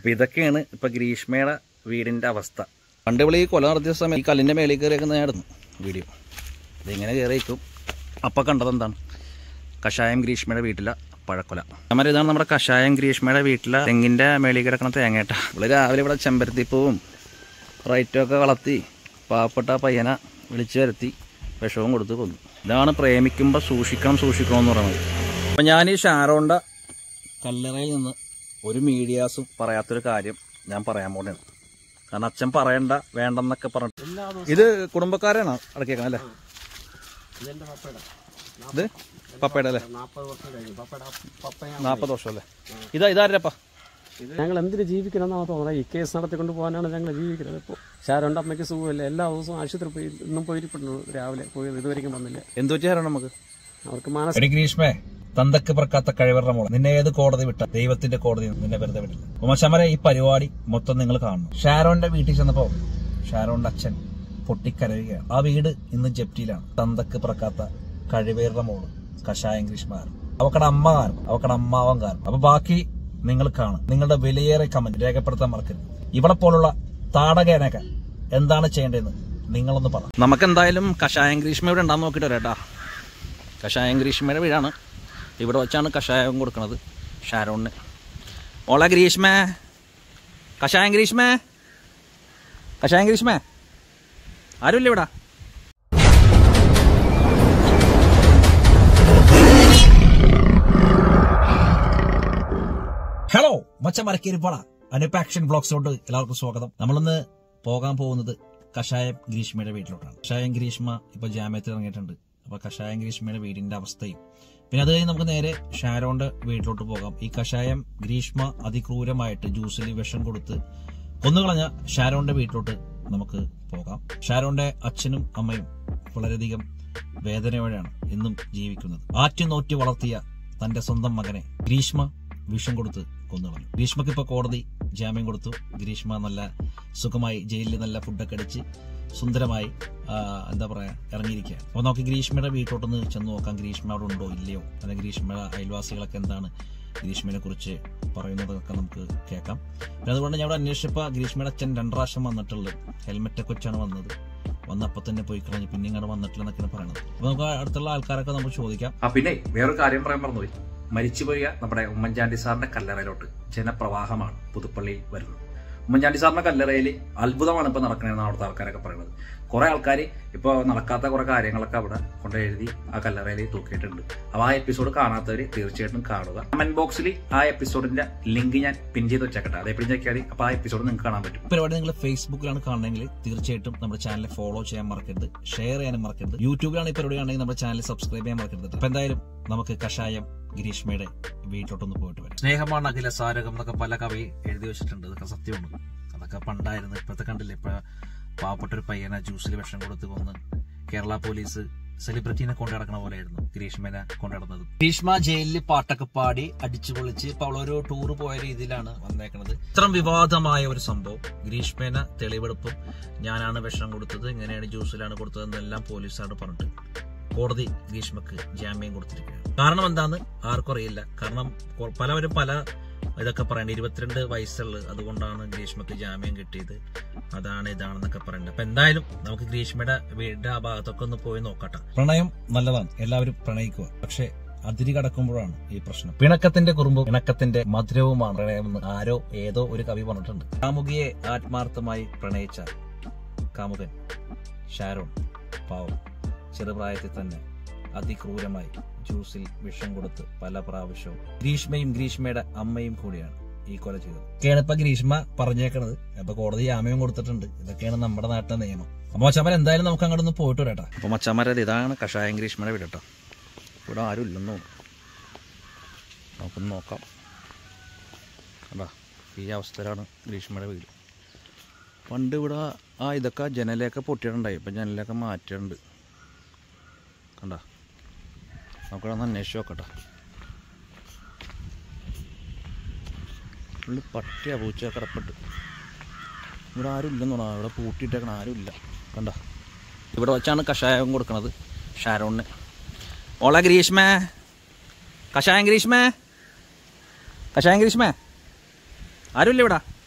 അപ്പം ഇതൊക്കെയാണ് ഇപ്പം ഗ്രീഷ്മയുടെ വീടിൻ്റെ അവസ്ഥ പണ്ട് ഇവിടെ ഈ കൊല നടത്തിയ സമയം ഈ കല്ലിൻ്റെ മേളിൽ കയറിയേക്കുന്നതായിരുന്നു വീഡിയോ ഇതിങ്ങനെ കയറിയേക്കും അപ്പം കണ്ടത് എന്താണ് കഷായം ഗ്രീഷ്മയുടെ വീട്ടിലെ പഴക്കൊല അമ്മ ഇതാണ് നമ്മുടെ കഷായം ഗ്രീഷ്മയുടെ വീട്ടിലെ തെങ്ങിൻ്റെ മേളിൽ കിടക്കുന്ന തേങ്ങേട്ട ഇവിടെ രാവിലെ ഇവിടെ ചെമ്പരത്തിപ്പൂവും റൈറ്റൊക്കെ വളർത്തി പാവപ്പെട്ട ആ പയ്യനെ വിളിച്ചു വരുത്തി വിഷവും കൊടുത്ത് കൊന്നു ഇതാണ് പ്രേമിക്കുമ്പോൾ സൂക്ഷിക്കണം സൂക്ഷിക്കണം എന്ന് പറയുന്നത് അപ്പം ഞാൻ ഈ ഷാരോണ്ട കല്ലറയിൽ നിന്ന് ഒരു മീഡിയാസും പറയാത്തൊരു കാര്യം ഞാൻ പറയാൻ പോണേണ് കാരണം അച്ഛൻ പറയണ്ട വേണ്ടെന്നൊക്കെ പറഞ്ഞിട്ട് ഇത് കുടുംബക്കാരാണോ അടക്കിയേക്കണം അല്ലേ ഇതെന്റെ പപ്പയുടെ ഇത് പപ്പയുടെ അല്ലേ നാൽപ്പത് വർഷം കഴിഞ്ഞു പപ്പയുടെ പപ്പയ നാൽപ്പത് വർഷം അല്ലേ ഇതാ ഇതാരപ്പാ ഞങ്ങൾ എന്തിനു ജീവിക്കണമെന്നാണ് തോന്നുന്നത് ഈ കേസ് നടത്തിക്കൊണ്ട് പോകാനാണ് ഞങ്ങൾ ജീവിക്കുന്നത് ഇപ്പോൾ ഷാരോണ്ട് അമ്മയ്ക്ക് സുഖമില്ല എല്ലാ ദിവസവും ആശുപത്രി പോയി ഇന്നും പോയിരിക്കുന്നു രാവിലെ പോയി ഇതുവരെയും വന്നില്ല എന്തു പറ്റിയാരാണ് നമുക്ക് അവർക്ക് മാനസിക എടി ഗ്രീഷ്മേ തന്തക്ക് പറക്കാത്ത കഴിവറ മോളെ നിന്നെ ഏത് കോടതി വിട്ട ദൈവത്തിന്റെ കോടതി നിന്നെ വെറുതെ വിട്ടില്ല ഉമശമരെ ഈ പരിപാടി മൊത്തം നിങ്ങൾ കാണണം ഷാരോന്റെ വീട്ടിൽ ചെന്നപ്പോ ഷാരോന്റെ അച്ഛൻ പൊട്ടിക്കരയുകയാണ് ആ വീട് ഇന്ന് ജപ്തിയിലാണ് തന്തക്ക് പറക്കാത്ത കഴിവേറുടെ മോള് കഷായം ഗ്രീഷ്മ കാരണം അവക്കടെ അമ്മ കാരണം അവക്കടെ അമ്മാവൻ കാരണം അപ്പൊ ബാക്കി നിങ്ങൾ കാണും നിങ്ങളുടെ വിലയേറെ കമന്റ് രേഖപ്പെടുത്താൻ മറക്കരുത് ഇവിടെ പോലുള്ള താടകേനൊക്കെ എന്താണ് ചെയ്യേണ്ടതെന്ന് നിങ്ങളൊന്ന് പറ നമുക്ക് എന്തായാലും കഷായം ഗ്രീഷ്മ ഇവിടെ ഉണ്ടാന്ന് നോക്കിയിട്ട് വരാട്ടാ കഷായം ഗ്രീഷ്മയുടെ വീടാണ് ഇവിടെ വെച്ചാണ് കഷായം കൊടുക്കുന്നത് ഷാരോണിന് ഓളെ ഗ്രീഷ്മ കഷായം ഗ്രീഷ്മ കഷായം ഗ്രീഷ്മ ആരുമില്ല ഇവിടെ ഹലോ മച്ചമരക്കേരിപ്പാട അനുപാക്ഷൻ ബ്ലോഗ്സിലോട്ട് എല്ലാവർക്കും സ്വാഗതം നമ്മളിന്ന് പോകാൻ പോകുന്നത് കഷായം ഗ്രീഷ്മയുടെ വീട്ടിലോട്ടാണ് കഷായം ഗ്രീഷ്മ ഇപ്പൊ ജാമ്യത്തിൽ ഇറങ്ങിയിട്ടുണ്ട് അപ്പൊ കഷായം ഗ്രീഷ്മയുടെ വീടിന്റെ അവസ്ഥയും പിന്നെ അത് കഴിഞ്ഞ് നമുക്ക് നേരെ ഷാരോന്റെ വീട്ടിലോട്ട് പോകാം ഈ കഷായം ഗ്രീഷ്മ അതിക്രൂരമായിട്ട് ജ്യൂസിൽ വിഷം കൊടുത്ത് കൊന്നുകളഞ്ഞ ഷാരോന്റെ വീട്ടിലോട്ട് നമുക്ക് പോകാം ഷാരോന്റെ അച്ഛനും അമ്മയും വളരെയധികം വേദനയോടെയാണ് ഇന്നും ജീവിക്കുന്നത് ആറ്റുനോറ്റി വളർത്തിയ തന്റെ സ്വന്തം മകനെ ഗ്രീഷ്മ വിഷം കൊടുത്ത് കൊന്നുകളഞ്ഞു ഗ്രീഷ്മക്ക് ഇപ്പൊ കോടതി ജാമ്യം കൊടുത്തു ഗ്രീഷ്മ നല്ല സുഖമായി ജയിലിൽ നല്ല ഫുഡൊക്കെ അടിച്ച് സുന്ദരമായി ആ, എന്താ പറയാ ഇറങ്ങിയിരിക്കുകയാണ് അപ്പൊ നമുക്ക് ഗ്രീഷ്മയുടെ വീട്ടിലോട്ടൊന്ന് ചെന്ന് നോക്കാം ഗ്രീഷ്മ അവിടെ ഉണ്ടോ ഇല്ലയോ അല്ലെങ്കിൽ ഗ്രീഷ്മയുടെ അയൽവാസികളൊക്കെ എന്താണ് ഗ്രീഷ്മയെ കുറിച്ച് പറയുന്നതൊക്കെ നമുക്ക് കേൾക്കാം പിന്നെ അതുകൊണ്ട് ഞാൻ അവിടെ അന്വേഷിച്ചപ്പോൾ ഗ്രീഷ്മയുടെ അച്ഛൻ രണ്ട് പ്രാവശ്യം വന്നിട്ടുള്ളത് ഹെൽമെറ്റൊക്കെ വെച്ചാണ് വന്നത് വന്നപ്പോൾ തന്നെ പോയി കളഞ്ഞു പിന്നെ ഇങ്ങനെ വന്നിട്ടില്ലെന്നൊക്കെയാണ് പറയുന്നത് അപ്പൊ നമുക്ക് അടുത്തുള്ള ആൾക്കാരൊക്കെ നമുക്ക് ചോദിക്കാം ആ പിന്നെ വേറൊരു കാര്യം പറയാൻ മറന്നുപോയി മരിച്ചുപോയ നമ്മുടെ ഉമ്മൻചാണ്ടി സാറിന്റെ കല്ലറയിലോട്ട് ജനപ്രവാഹമാണ് പുതുപ്പള്ളിയിൽ വരുന്നത് ഉമ്മൻചാണ്ടി സാറിന്റെ കല്ലറയിൽ അത്ഭുതമാണ് ഇപ്പൊ നടക്കണതെന്ന് അവിടുത്തെ ആൾക്കാരൊക്കെ പറയുന്നത് കുറെ ആൾക്കാർ ഇപ്പൊ നടക്കാത്ത കുറെ കാര്യങ്ങളൊക്കെ അവിടെ കൊണ്ട് എഴുതി ആ കല്ലറയിൽ തൂക്കിയിട്ടുണ്ട് അപ്പൊ ആ എപ്പിസോഡ് കാണാത്തവര് തീർച്ചയായിട്ടും കാണുക കമന്റ് ബോക്സിൽ ആ എപ്പിസോഡിന്റെ ലിങ്ക് ഞാൻ പിൻ ചെയ്ത് വെച്ചേക്കട്ടെ അതേ പിൻ ചെക്കിയാൽ അപ്പൊ ആ എപ്പിസോഡ് നിങ്ങൾക്ക് കാണാൻ പറ്റും പരിപാടി നിങ്ങൾ ഫേസ്ബുക്കിലാണ് കാണണമെങ്കിൽ തീർച്ചയായിട്ടും നമ്മുടെ ചാനൽ ഫോളോ ചെയ്യാൻ മറക്കരുത് ഷെയർ ചെയ്യാനും മറക്കരുത് യൂട്യൂബിലാണ് ഈ പരിപാടി ആണെങ്കിൽ നമ്മുടെ ചാനൽ സബ്സ്ക്രൈബ് ചെയ്യാൻ മറക്കരുത് അപ്പൊ എന്തായാലും നമുക്ക് കഷായം ഗ്രീഷ്മയുടെ വീട്ടിലോട്ടൊന്ന് പോയിട്ട് വരാം സ്നേഹമാണ് അഖില സാരകം എന്നൊക്കെ പല കവി എഴുതി വെച്ചിട്ടുണ്ട് അതൊക്കെ സത്യമാണ് അതൊക്കെ പണ്ടായിരുന്നു ഇപ്പോഴത്തെ കണ്ടില്ലേ ഇപ്പൊ പാവപ്പെട്ട ഒരു പയ്യനെ ജ്യൂസിൽ വിഷം കൊടുത്ത് കൊന്ന് കേരള പോലീസ് സെലിബ്രിറ്റീനെ കൊണ്ടു നടക്കണ പോലെയായിരുന്നു ഗ്രീഷ്മനെ കൊണ്ടു നടന്നത് ഗ്രീഷ്മ ജയിലിൽ പാട്ടൊക്കെ പാടി അടിച്ചു പൊളിച്ച് ഇപ്പൊ അവളൊരു ടൂർ പോയ രീതിയിലാണ് വന്നേക്കണത് ഇത്രയും വിവാദമായ ഒരു സംഭവം ഗ്രീഷ്മേന തെളിവെടുപ്പും ഞാനാണ് വിഷം കൊടുത്തത് ഇങ്ങനെയാണ് ജ്യൂസിലാണ് കൊടുത്തത് എന്നെല്ലാം പോലീസാണ് പറഞ്ഞിട്ട് കോടതി ഗ്രീഷ്മക്ക് ജാമ്യം കൊടുത്തിരിക്കുകയാണ് കാരണം എന്താന്ന് ആർക്കും അറിയില്ല കാരണം കൊ- പലവരും പല ഇതൊക്കെ പറയണ്ട ഇരുപത്തിരണ്ട് വയസ്സുള്ളത് അതുകൊണ്ടാണ് ഗ്രീഷ്മക്ക് ജാമ്യം കിട്ടിയത് അതാണ് ഇതാണെന്നൊക്കെ പറയുന്നത് അപ്പൊ എന്തായാലും നമുക്ക് ഗ്രീഷ്മയുടെ വീടിന്റെ ആ ഭാഗത്തൊക്കെ ഒന്ന് പോയി നോക്കട്ടെ പ്രണയം നല്ലതാണ് എല്ലാവരും പ്രണയിക്കുക പക്ഷെ അതിരി കടക്കുമ്പോഴാണ് ഈ പ്രശ്നം പിണക്കത്തിന്റെ കുറുമ്പും പിണക്കത്തിന്റെ മധുരവുമാണ് പ്രണയമെന്ന് ആരോ ഏതോ ഒരു കവി പറഞ്ഞിട്ടുണ്ട് കാമുകിയെ ആത്മാർത്ഥമായി പ്രണയിച്ച കാമുകൻ ഷാരോൺ പാവം ചെറുപ്രായത്തിൽ തന്നെ അതിക്രൂരമായി ജ്യൂസിൽ വിഷം കൊടുത്ത് പല പ്രാവശ്യവും ഗ്രീഷ്മയും ഗ്രീഷ്മയുടെ അമ്മയും കൂടിയാണ് ഈ കൊല ചെയ്തത് ഒക്കെയാണ് ഇപ്പൊ ഗ്രീഷ്മ പറഞ്ഞേക്കണത് അപ്പൊ കോടതി ജാമ്യം കൊടുത്തിട്ടുണ്ട് ഇതൊക്കെയാണ് നമ്മുടെ നാട്ടിലെ നിയമം അപ്പൊ മച്ചാമര എന്തായാലും നമുക്ക് അങ്ങോട്ട് ഒന്ന് പോയിട്ട് വരാട്ടോ അപ്പൊ മച്ചാമര ഇതാണ് കഷായം ഗ്രീഷ്മയുടെ വീട് കേട്ടോ ഇവിടെ ആരും ഇല്ലെന്ന് തോന്നുന്നു നമുക്കൊന്ന് നോക്കാം കണ്ടാ ഈ അവസ്ഥയിലാണ് ഗ്രീഷ്മയുടെ വീട് പണ്ട് ഇവിടെ ആ ഇതൊക്കെ ജനലൊക്കെ പൊട്ടിയിട്ടുണ്ടായി ഇപ്പം ജനലൊക്കെ മാറ്റിയിട്ടുണ്ട് കണ്ട നമുക്കിവിടെ ഒന്ന് അന്വേഷിച്ച് നോക്കട്ടെ പുള്ളി പട്ടിയാ പൂച്ച കിടപ്പിട്ട് ഇവിടെ ആരും ഇല്ലെന്ന് തോന്നാ ഇവിടെ പൂട്ടിയിട്ടേക്കണ ആരും ഇല്ല കണ്ട ഇവിടെ വെച്ചാണ് കഷായം കൊടുക്കണത് ഷാരോണിന് ഓളെ ഗ്രീഷ്മേ കഷായം ഗ്രീഷ്മേ കഷായം ഗ്രീഷ്മേ ആരുമില്ല ഇവിടെ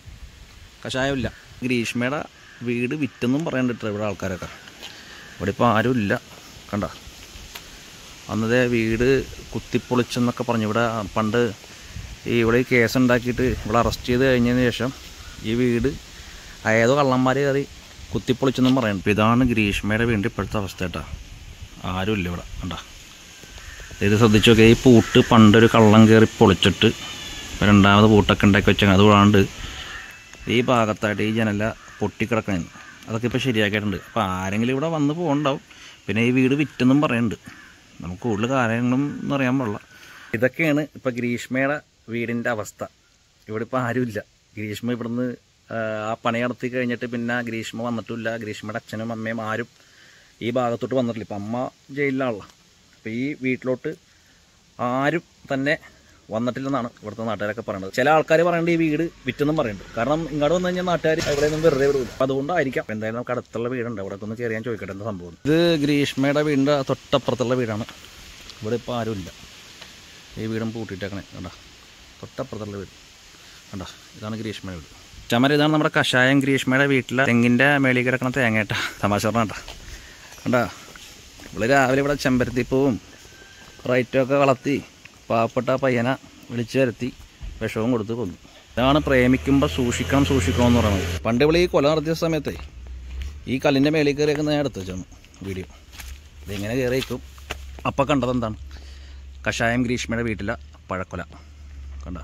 കഷായമില്ല ഗ്രീഷ്മയുടെ വീട് വിറ്റെന്നും പറയണ്ടിട്ട് ഇവിടെ ആൾക്കാരൊക്കെ ഇവിടെ ഇപ്പോൾ ആരുമില്ല കണ്ട അന്നത്തെ വീട് കുത്തിപ്പൊളിച്ചെന്നൊക്കെ പറഞ്ഞു ഇവിടെ പണ്ട് ഈ ഇവിടെ ഈ കേസ് ഉണ്ടാക്കിയിട്ട് ഇവിടെ അറസ്റ്റ് ചെയ്ത് കഴിഞ്ഞതിന് ശേഷം ഈ വീട് ഏതോ കള്ളന്മാർ കയറി കുത്തിപ്പൊളിച്ചെന്നും പറയുന്നുണ്ട് ഇപ്പം ഇതാണ് ഗ്രീഷ്മയുടെ വീടിൻ്റെ ഇപ്പോഴത്തെ അവസ്ഥ കേട്ടോ ആരുമില്ല ഇവിടെ കണ്ടാ ഇത് ശ്രദ്ധിച്ചു നോക്കിയാൽ ഈ പൂട്ട് പണ്ടൊരു കള്ളം കയറി പൊളിച്ചിട്ട് ഇപ്പം രണ്ടാമത് പൂട്ടൊക്കെ ഉണ്ടാക്കി വെച്ചാൽ അതുകൂടാണ്ട് ഈ ഭാഗത്തായിട്ട് ഈ ജനല പൊട്ടിക്കിടക്കണേ അതൊക്കെ ഇപ്പോൾ ശരിയാക്കിയിട്ടുണ്ട് അപ്പോൾ ആരെങ്കിലും ഇവിടെ വന്ന് പോകണ്ടാവും പിന്നെ ഈ വീട് വിറ്റെന്നും പറയുന്നുണ്ട് നമുക്ക് കൂടുതൽ കാര്യങ്ങളും ഒന്നും അറിയാൻ പാടില്ല ഇതൊക്കെയാണ് ഇപ്പോൾ ഗ്രീഷ്മയുടെ വീടിൻ്റെ അവസ്ഥ ഇവിടെ ഇപ്പോൾ ആരുമില്ല ഗ്രീഷ്മ ഇവിടുന്ന് ആ, ആ പണി നടത്തി കഴിഞ്ഞിട്ട് പിന്നെ ഗ്രീഷ്മ വന്നിട്ടില്ല ഗ്രീഷ്മയുടെ അച്ഛനും അമ്മയും ആരും ഈ ഭാഗത്തോട്ട് വന്നിട്ടില്ല ഇപ്പം അമ്മ ജയിലിലാണല്ലോ അപ്പോൾ ഈ വീട്ടിലോട്ട് ആരും തന്നെ വന്നിട്ടില്ലെന്നാണ് ഇവിടുത്തെ നാട്ടുകാരൊക്കെ പറയുന്നത് ചില ആൾക്കാർ പറയുന്നത് ഈ വീട് വിറ്റെന്നും പറയുന്നുണ്ട് കാരണം ഇങ്ങോട്ട് വന്നു കഴിഞ്ഞാൽ നാട്ടുകാർ ഇവിടെ നിന്നും വെറുതെ വിടില്ല അപ്പോൾ അതുകൊണ്ടായിരിക്കാം അപ്പോൾ എന്തായാലും നമുക്ക് അടുത്തുള്ള വീടുണ്ട് അവിടെ ഒന്ന് കയറി ഞാൻ ചോദിക്കട്ടെ എന്താ സംഭവം ഇത് ഗ്രീഷ്മയുടെ വീടിൻ്റെ തൊട്ടപ്പുറത്തുള്ള വീടാണ് ഇവിടെ ഇപ്പോൾ ആരുമില്ല ഈ വീടും പൂട്ടിയിട്ടേക്കണേ കണ്ട തൊട്ടപ്പുറത്തുള്ള വീട് കണ്ട ഇതാണ് ഗ്രീഷ്മയുടെ വീട് ചമര ഇതാണ് നമ്മുടെ കഷായം ഗ്രീഷ്മയുടെ വീട്ടിലെ തെങ്ങിൻ്റെ മേളിൽ കിടക്കുന്ന തേങ്ങേട്ട തമാശ പറഞ്ഞ കണ്ടാ ഇവിടെ രാവിലെ ഇവിടെ ചെമ്പരത്തിപ്പൂവും റൈറ്റും ഒക്കെ വളർത്തി പാവപ്പെട്ട പയ്യനെ വിളിച്ചു വരുത്തി വിഷവും കൊടുത്ത് കൊന്നു ഇതാണ് പ്രേമിക്കുമ്പോൾ സൂക്ഷിക്കണം സൂക്ഷിക്കണം എന്ന് പറയുന്നത് പണ്ട് ഇവിടെ ഈ കൊല നടത്തിയ സമയത്തെ ഈ കല്ലിൻ്റെ മേളിൽ കയറിയൊക്കെ ഞാൻ എടുത്തു വെച്ചാണ് വീഡിയോ ഇതിങ്ങനെ കയറിയേക്കും അപ്പം കണ്ടത് എന്താണ് കഷായം ഗ്രീഷ്മയുടെ വീട്ടിലെ പഴക്കൊല കണ്ട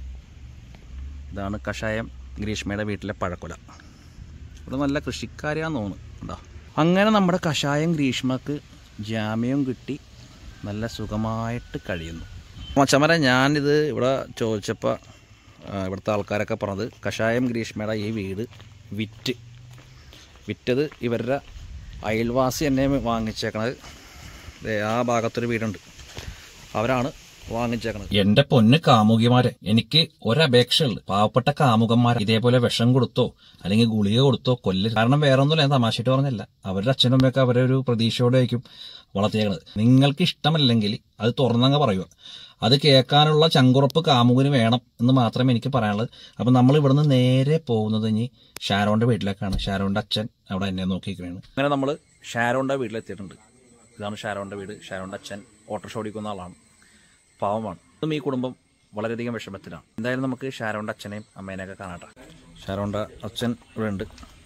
ഇതാണ് കഷായം ഗ്രീഷ്മയുടെ വീട്ടിലെ പഴക്കൊല ഇവിടെ നല്ല കൃഷിക്കാരിയാന്ന് തോന്നുന്നു കണ്ടോ അങ്ങനെ നമ്മുടെ കഷായം ഗ്രീഷ്മക്ക് ജാമ്യം കിട്ടി നല്ല സുഖമായിട്ട് കഴിയുന്നു മച്ചമര ഞാനിത് ഇവിടെ ചോദിച്ചപ്പോൾ ആ, ഇവിടുത്തെ ആൾക്കാരൊക്കെ പറഞ്ഞത് കഷായം ഗ്രീഷ്മയുടെ ഈ വീട് വിറ്റ് വിറ്റത് ഇവരുടെ അയൽവാസി എന്നെ വാങ്ങിച്ചേക്കണത് ദേ ആ ഭാഗത്തൊരു വീടുണ്ട് അവരാണ് വാങ്ങിച്ചേക്കണത് എന്റെ പൊന്ന് കാമുകിമാരെ എനിക്ക് ഒരപേക്ഷയുള്ളു പാവപ്പെട്ട കാമുകന്മാർ ഇതേപോലെ വിഷം കൊടുത്തോ അല്ലെങ്കിൽ ഗുളിക കൊടുത്തോ കൊല്ല കാരണം വേറെ ഒന്നുമില്ല ഞാൻ തമാശയിട്ട് പറഞ്ഞല്ല അവരുടെ അച്ഛനും അമ്മയൊക്കെ അവരെ ഒരു പ്രതീക്ഷയോടെ ആയിരിക്കും വളർത്തിയേക്കണത് നിങ്ങൾക്ക് ഇഷ്ടമല്ലെങ്കിൽ അത് തുറന്നങ്ങ് പറയുക അത് കേൾക്കാനുള്ള ചങ്കുറപ്പ് കാമുകിന് വേണം എന്ന് മാത്രമേ എനിക്ക് പറയാനുള്ളത് അപ്പം നമ്മൾ ഇവിടുന്ന് നേരെ പോകുന്നത് ഇനി ഷാരോന്റെ വീട്ടിലേക്കാണ് ഷാരോന്റെ അച്ഛൻ അവിടെ എന്നെ നോക്കിയിരിക്കുകയാണ് അങ്ങനെ നമ്മൾ ഷാരോന്റെ വീട്ടിലെത്തിയിട്ടുണ്ട് ഇതാണ് ഷാരോന്റെ വീട് ഷാരോന്റെ അച്ഛൻ ഓട്ടോറിക്ഷ ഓടിക്കുന്ന ആളാണ് പാവമാണ് ഇതും ഈ കുടുംബം വളരെയധികം വിഷമത്തിലാണ് എന്തായാലും നമുക്ക് ഷാരോന്റെ അച്ഛനെയും അമ്മേനെയൊക്കെ കാണാട്ടെ ഷാരോന്റെ അച്ഛൻ ഇവിടെ ഉണ്ട്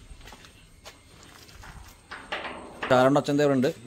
ഷാരോന്റെ അച്ഛൻ ഇവിടെ ഉണ്ട്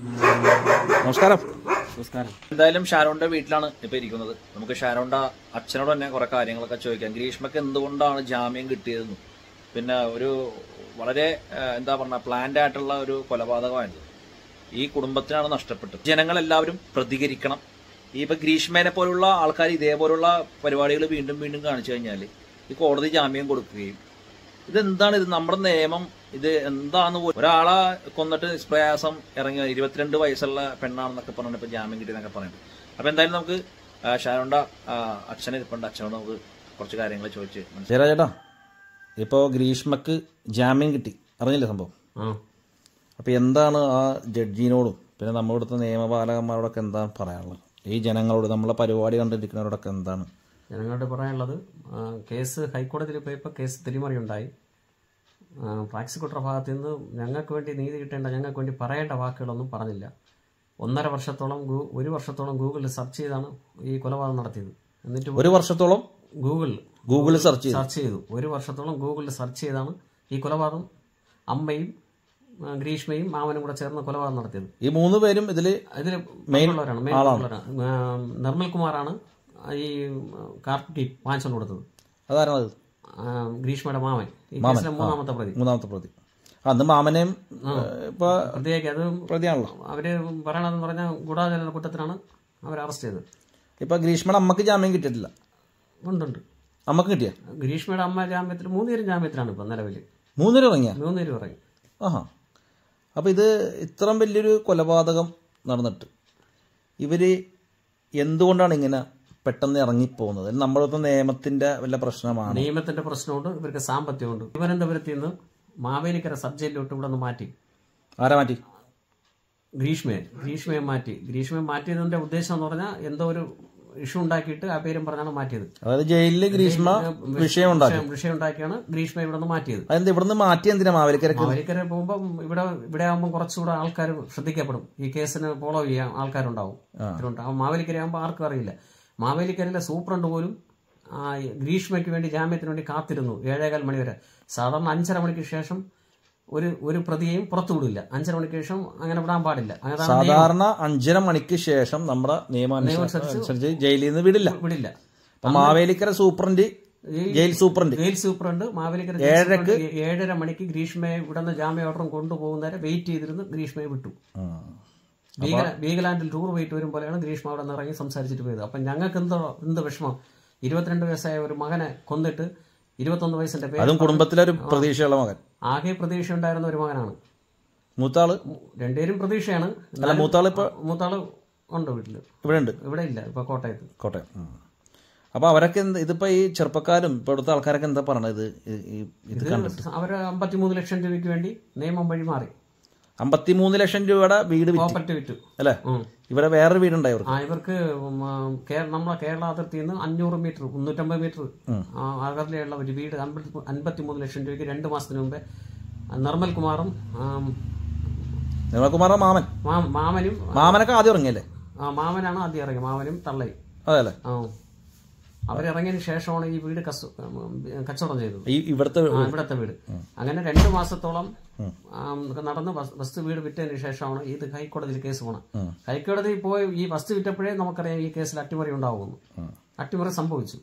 നമസ്കാരം നമസ്കാരം എന്തായാലും ഷാരോന്റെ വീട്ടിലാണ് ഇപ്പൊ ഇരിക്കുന്നത് നമുക്ക് ഷാരോന്റെ അച്ഛനോട് തന്നെ കുറെ കാര്യങ്ങളൊക്കെ ചോദിക്കാം ഗ്രീഷ്മക്ക് എന്തുകൊണ്ടാണ് ജാമ്യം കിട്ടിയതെന്നും പിന്നെ ഒരു വളരെ ആ, എന്താ പറഞ്ഞ പ്ലാൻഡ് ആയിട്ടുള്ള ഒരു കൊലപാതകമായിരുന്നു ഈ കുടുംബത്തിനാണ് നഷ്ടപ്പെട്ടത് ജനങ്ങളെല്ലാവരും പ്രതികരിക്കണം ഈ ഇപ്പൊ ഗ്രീഷ്മേനെ പോലുള്ള ആൾക്കാർ ഇതേപോലുള്ള പരിപാടികൾ വീണ്ടും വീണ്ടും കാണിച്ചു കഴിഞ്ഞാൽ ഈ കോടതി ജാമ്യം കൊടുക്കുകയും ഇതെന്താണ് ഇത് നമ്മുടെ നിയമം ഇത് എന്താന്ന് പോലും ഒരാളെ കൊന്നിട്ട് നിഷ്പ്രയാസം ഇറങ്ങി ഇരുപത്തിരണ്ട് വയസ്സുള്ള പെണ്ണാണെന്നൊക്കെ പറഞ്ഞിട്ട് ഇപ്പൊ ജാമ്യം കിട്ടിയെന്നൊക്കെ പറയുന്നത് അപ്പൊ എന്തായാലും നമുക്ക് ആ, ഷാരോണ്ട ആ, അച്ഛനെ ഇരിപ്പുണ്ട് അച്ഛനോട് നമുക്ക് കുറച്ച് കാര്യങ്ങൾ ചോദിച്ച് മനസ്സിലായി ചേട്ടാ ഇപ്പോ ഗ്രീഷ്മക്ക് ജാമ്യം കിട്ടി അറിഞ്ഞില്ലേ സംഭവം ആ അപ്പൊ എന്താണ് ആ ജഡ്ജിനോടും പിന്നെ നമ്മുടെ ഇവിടുത്തെ നിയമപാലകന്മാരോടൊക്കെ എന്താണ് പറയാനുള്ളത് ഈ ജനങ്ങളോട് നമ്മളെ പരിപാടി കണ്ടിരിക്കുന്നവരോടൊക്കെ എന്താണ് ജനങ്ങളോട് പറയാനുള്ളത് ആ, കേസ് ഹൈക്കോടതിയിൽ പോയപ്പോൾ കേസ് തിരിമറി ഉണ്ടായി പ്രോസിക്യൂട്ടർ ഭാഗത്ത് നിന്ന് ഞങ്ങൾക്ക് വേണ്ടി നീതി കിട്ടേണ്ട ഞങ്ങൾക്ക് വേണ്ടി പറയേണ്ട വാക്കുകളൊന്നും പറഞ്ഞില്ല ഒന്നര വർഷത്തോളം ഗൂ ഒരു വർഷത്തോളം ഗൂഗിളിൽ സെർച്ച് ചെയ്താണ് ഈ കൊലപാതകം നടത്തിയത് എന്നിട്ട് ഒരു വർഷത്തോളം ഗൂഗിളിൽ ഗൂഗിളിൽ സെർച്ച് ചെയ്തു സെർച്ച് ചെയ്തു ഒരു വർഷത്തോളം ഗൂഗിളിൽ സെർച്ച് ചെയ്താണ് ഈ കൊലപാതകം അമ്മയും ആ, ഗ്രീഷ്മയും മാമനും കൂടെ ചേർന്ന് കൊലപാതകം നടത്തിയത് ഈ മൂന്ന് പേരും ഇതില് ഇതിൽ Main ഉള്ളവരാണ് മെയിൻ ഉള്ളവരാണ് ആ, നിർമ്മൽ കുമാറാണ് ഈ കാർട്ടി വാങ്ങിച്ചുകൊണ്ട് കൊടുത്തത് അതാരാണത് ആ, ഗ്രീഷ്മയുടെ മാമൻ ഈ കേസിലെ മൂന്നാമത്തെ പ്രതി മൂന്നാമത്തെ പ്രതി അന്ന് മാമനെയും ഏഹ്, ഇപ്പൊ പ്രതിയാക്കി അത് പ്രതിയാണല്ലോ അവര് പറയണതെന്ന് പറഞ്ഞാൽ ഗൂഢാചരണ കുറ്റത്തിനാണ് അവർ അറസ്റ്റ് ചെയ്തത് ഇപ്പൊ ഗ്രീഷ്മയുടെ അമ്മക്ക് ജാമ്യം കിട്ടിയിട്ടില്ല ഉണ്ടുണ്ട് അമ്മക്ക് കിട്ടിയ ഗ്രീഷ്മയുടെ അമ്മ ജാമ്യത്തിൽ മൂന്നുപേരും ജാമ്യത്തിലാണ് ഇപ്പം നിലവിൽ മൂന്നുപേരും ഇറങ്ങിയ മൂന്നുപേരും പറയും ആഹാ അപ്പൊ ഇത് ഇത്രയും വലിയൊരു കൊലപാതകം നടന്നിട്ട് ഇവര് എന്തുകൊണ്ടാണ് ഇങ്ങനെ പെട്ടെന്ന് ഇറങ്ങിപ്പോകുന്നത് നമ്മളിപ്പോ നിയമത്തിന്റെ വല്ല പ്രശ്നമാണ് നിയമത്തിന്റെ പ്രശ്നമുണ്ട് ഇവർക്ക് സാമ്പത്തികമുണ്ട് തിരുവനന്തപുരത്ത് നിന്ന് മാവേലിക്കര സബ് ജയിലിലോട്ട് ഇവിടെ നിന്ന് മാറ്റി ആരാ മാറ്റി ഗ്രീഷ്മയെ ഗ്രീഷ്മയെ മാറ്റി ഗ്രീഷ്മയെ മാറ്റിയതിന്റെ ഉദ്ദേശം എന്ന് പറഞ്ഞാൽ എന്തോ ഒരു ഇഷ്യൂ ഉണ്ടാക്കിയിട്ട് ആ പേരും പറഞ്ഞാണ് മാറ്റിയത് അതായത് ജയിലില് ഗ്രീഷ്മ വിഷയം ഉണ്ടാക്കി വിഷയം- വിഷയം ഉണ്ടാക്കിയാണ് ഗ്രീഷ്മ ഇവിടെ നിന്ന് മാറ്റിയത് അതെന്ത് ഇവിടുന്ന് മാറ്റി എന്തിനാ മാവേലിക്കരക്ക് മാവേലിക്കര പോകുമ്പോൾ ഇവിടെ ഇവിടെ ആകുമ്പോൾ കുറച്ചുകൂടെ ആൾക്കാർ ശ്രദ്ധിക്കപ്പെടും ഈ കേസിന് ഫോളോ ചെയ്യാൻ ആൾക്കാരുണ്ടാവും ഇത്രയുണ്ട്. ആ മാവേലിക്കര ആകുമ്പോൾ ആർക്കും അറിയില്ല മാവേലിക്കരയിലെ സൂപ്രണ്ട് പോലും ആ, ഗ്രീഷ്മയ്ക്ക് വേണ്ടി ജാമ്യത്തിന് വേണ്ടി കാത്തിരുന്നു ഏഴേകാൽ മണി വരെ സാധാരണ അഞ്ചര മണിക്ക് ശേഷം ഒരു ഒരു പ്രതിയെയും പുറത്തു വിടില്ല അഞ്ചര മണിക്ക് ശേഷം അങ്ങനെ വിടാൻ പാടില്ല അതാണ് നിയമം. സാധാരണ അഞ്ചര മണിക്ക് ശേഷം നമ്മുടെ നിയമാനുസരിച്ച് ജയിലിൽ നിന്ന് വിടില്ല വിടില്ല അപ്പൊ Mavelikkara superintendent jail superintendent jail superintendent Mavelikkara jail superintendent ഏഴര മണിക്ക് ഗ്രീഷ്മയെ ഇവിടുന്ന് ജാമ്യ ഓർഡറും കൊണ്ടുപോകുന്നവരെ വെയിറ്റ് ചെയ്തിരുന്ന് ഗ്രീഷ്മയെ വിട്ടു വീഗ വീഗലാൻഡിൽ ടൂർ പോയിട്ട് വരും പോലെയാണ് ഗ്രീഷ്മ അവിടെ നിന്ന് ഇറങ്ങി സംസാരിച്ചിട്ട് പോയത് അപ്പം ഞങ്ങൾക്ക് എന്തോ എന്ത് വിഷമം ഇരുപത്തിരണ്ട് വയസ്സായ ഒരു മകനെ കൊന്നിട്ട് ഇരുപത്തൊന്ന് വയസ്സിന്റെ പേര് അതും കുടുംബത്തിലൊരു പ്രതീക്ഷയുള്ള മകൻ ആകെ പ്രതീക്ഷ ഉണ്ടായിരുന്ന ഒരു മകനാണ് മൂത്താള് രണ്ടുപേരും പ്രതീക്ഷയാണ് അല്ല മൂത്താള് ഇപ്പൊ മൂത്താള് ഉണ്ട് വീട്ടില് ഇവിടെ ഉണ്ട് ഇവിടെ ഇല്ല ഇപ്പൊ കോട്ടയത്ത് കോട്ടയം ഉം. അപ്പൊ അവരൊക്കെ എന്ത് ഇതിപ്പോ ഈ ചെറുപ്പക്കാരും ഇപ്പൊ ഇവിടുത്തെ ആൾക്കാരൊക്കെ എന്താ പറയണത് ഇത് ഈ- ഈ- ഇത് ഇത് അവര് അമ്പത്തിമൂന്ന് ലക്ഷം രൂപയ്ക്ക് വേണ്ടി നിയമം വഴി മാറി അമ്പത്തിമൂന്ന് ലക്ഷം രൂപയുടെ വീട് വിറ്റ് പ്രോപ്പർട്ടി വിറ്റു അല്ലേ ഉം. ഇവിടെ വേറൊരു വീടുണ്ടായി അവർക്ക് ആ ഇവർക്ക് ഉം, ആ, കേ- നമ്മളെ കേരള അതിർത്തിയിൽ നിന്ന് അഞ്ഞൂറ് മീറ്റർ മുന്നൂറ്റമ്പത് മീറ്റർ അകലെയുള്ള ഒരു വീട് അമ്പത്തി അൻപത്തിമൂന്ന് ലക്ഷം രൂപയ്ക്ക് രണ്ട് മാസത്തിന് മുമ്പേ നിർമ്മൽ കുമാറും ആം, നിർമ്മൽകുമാറിന്റെ മാമൻ മാ- മാമനും മാമനൊക്കെ ആദ്യം ഇറങ്ങിയല്ലേ ആ, മാമനാണ് ആദ്യം ഇറങ്ങി മാമനും തള്ളയും അതെ അല്ലേ ആ അവരിറങ്ങിയതിന് ശേഷമാണ് ഈ വീട് കസ് കച്ചവടം ചെയ്തത് ഈ ഇവിടുത്തെ ആ, ഇവിടത്തെ വീട് അങ്ങനെ രണ്ട് മാസത്തോളം ആം, നടന്ന് വസ്- വസ്തു വീട് വിറ്റതിന് ശേഷമാണ് ഇത് ഹൈക്കോടതിയിൽ കേസ് പോണം ഹൈക്കോടതിയിൽ പോയി ഈ വസ്തു വിറ്റപ്പോഴേ നമുക്കറിയാം ഈ കേസിൽ അട്ടിമറി ഉണ്ടാവുമെന്ന് അട്ടിമറി സംഭവിച്ചു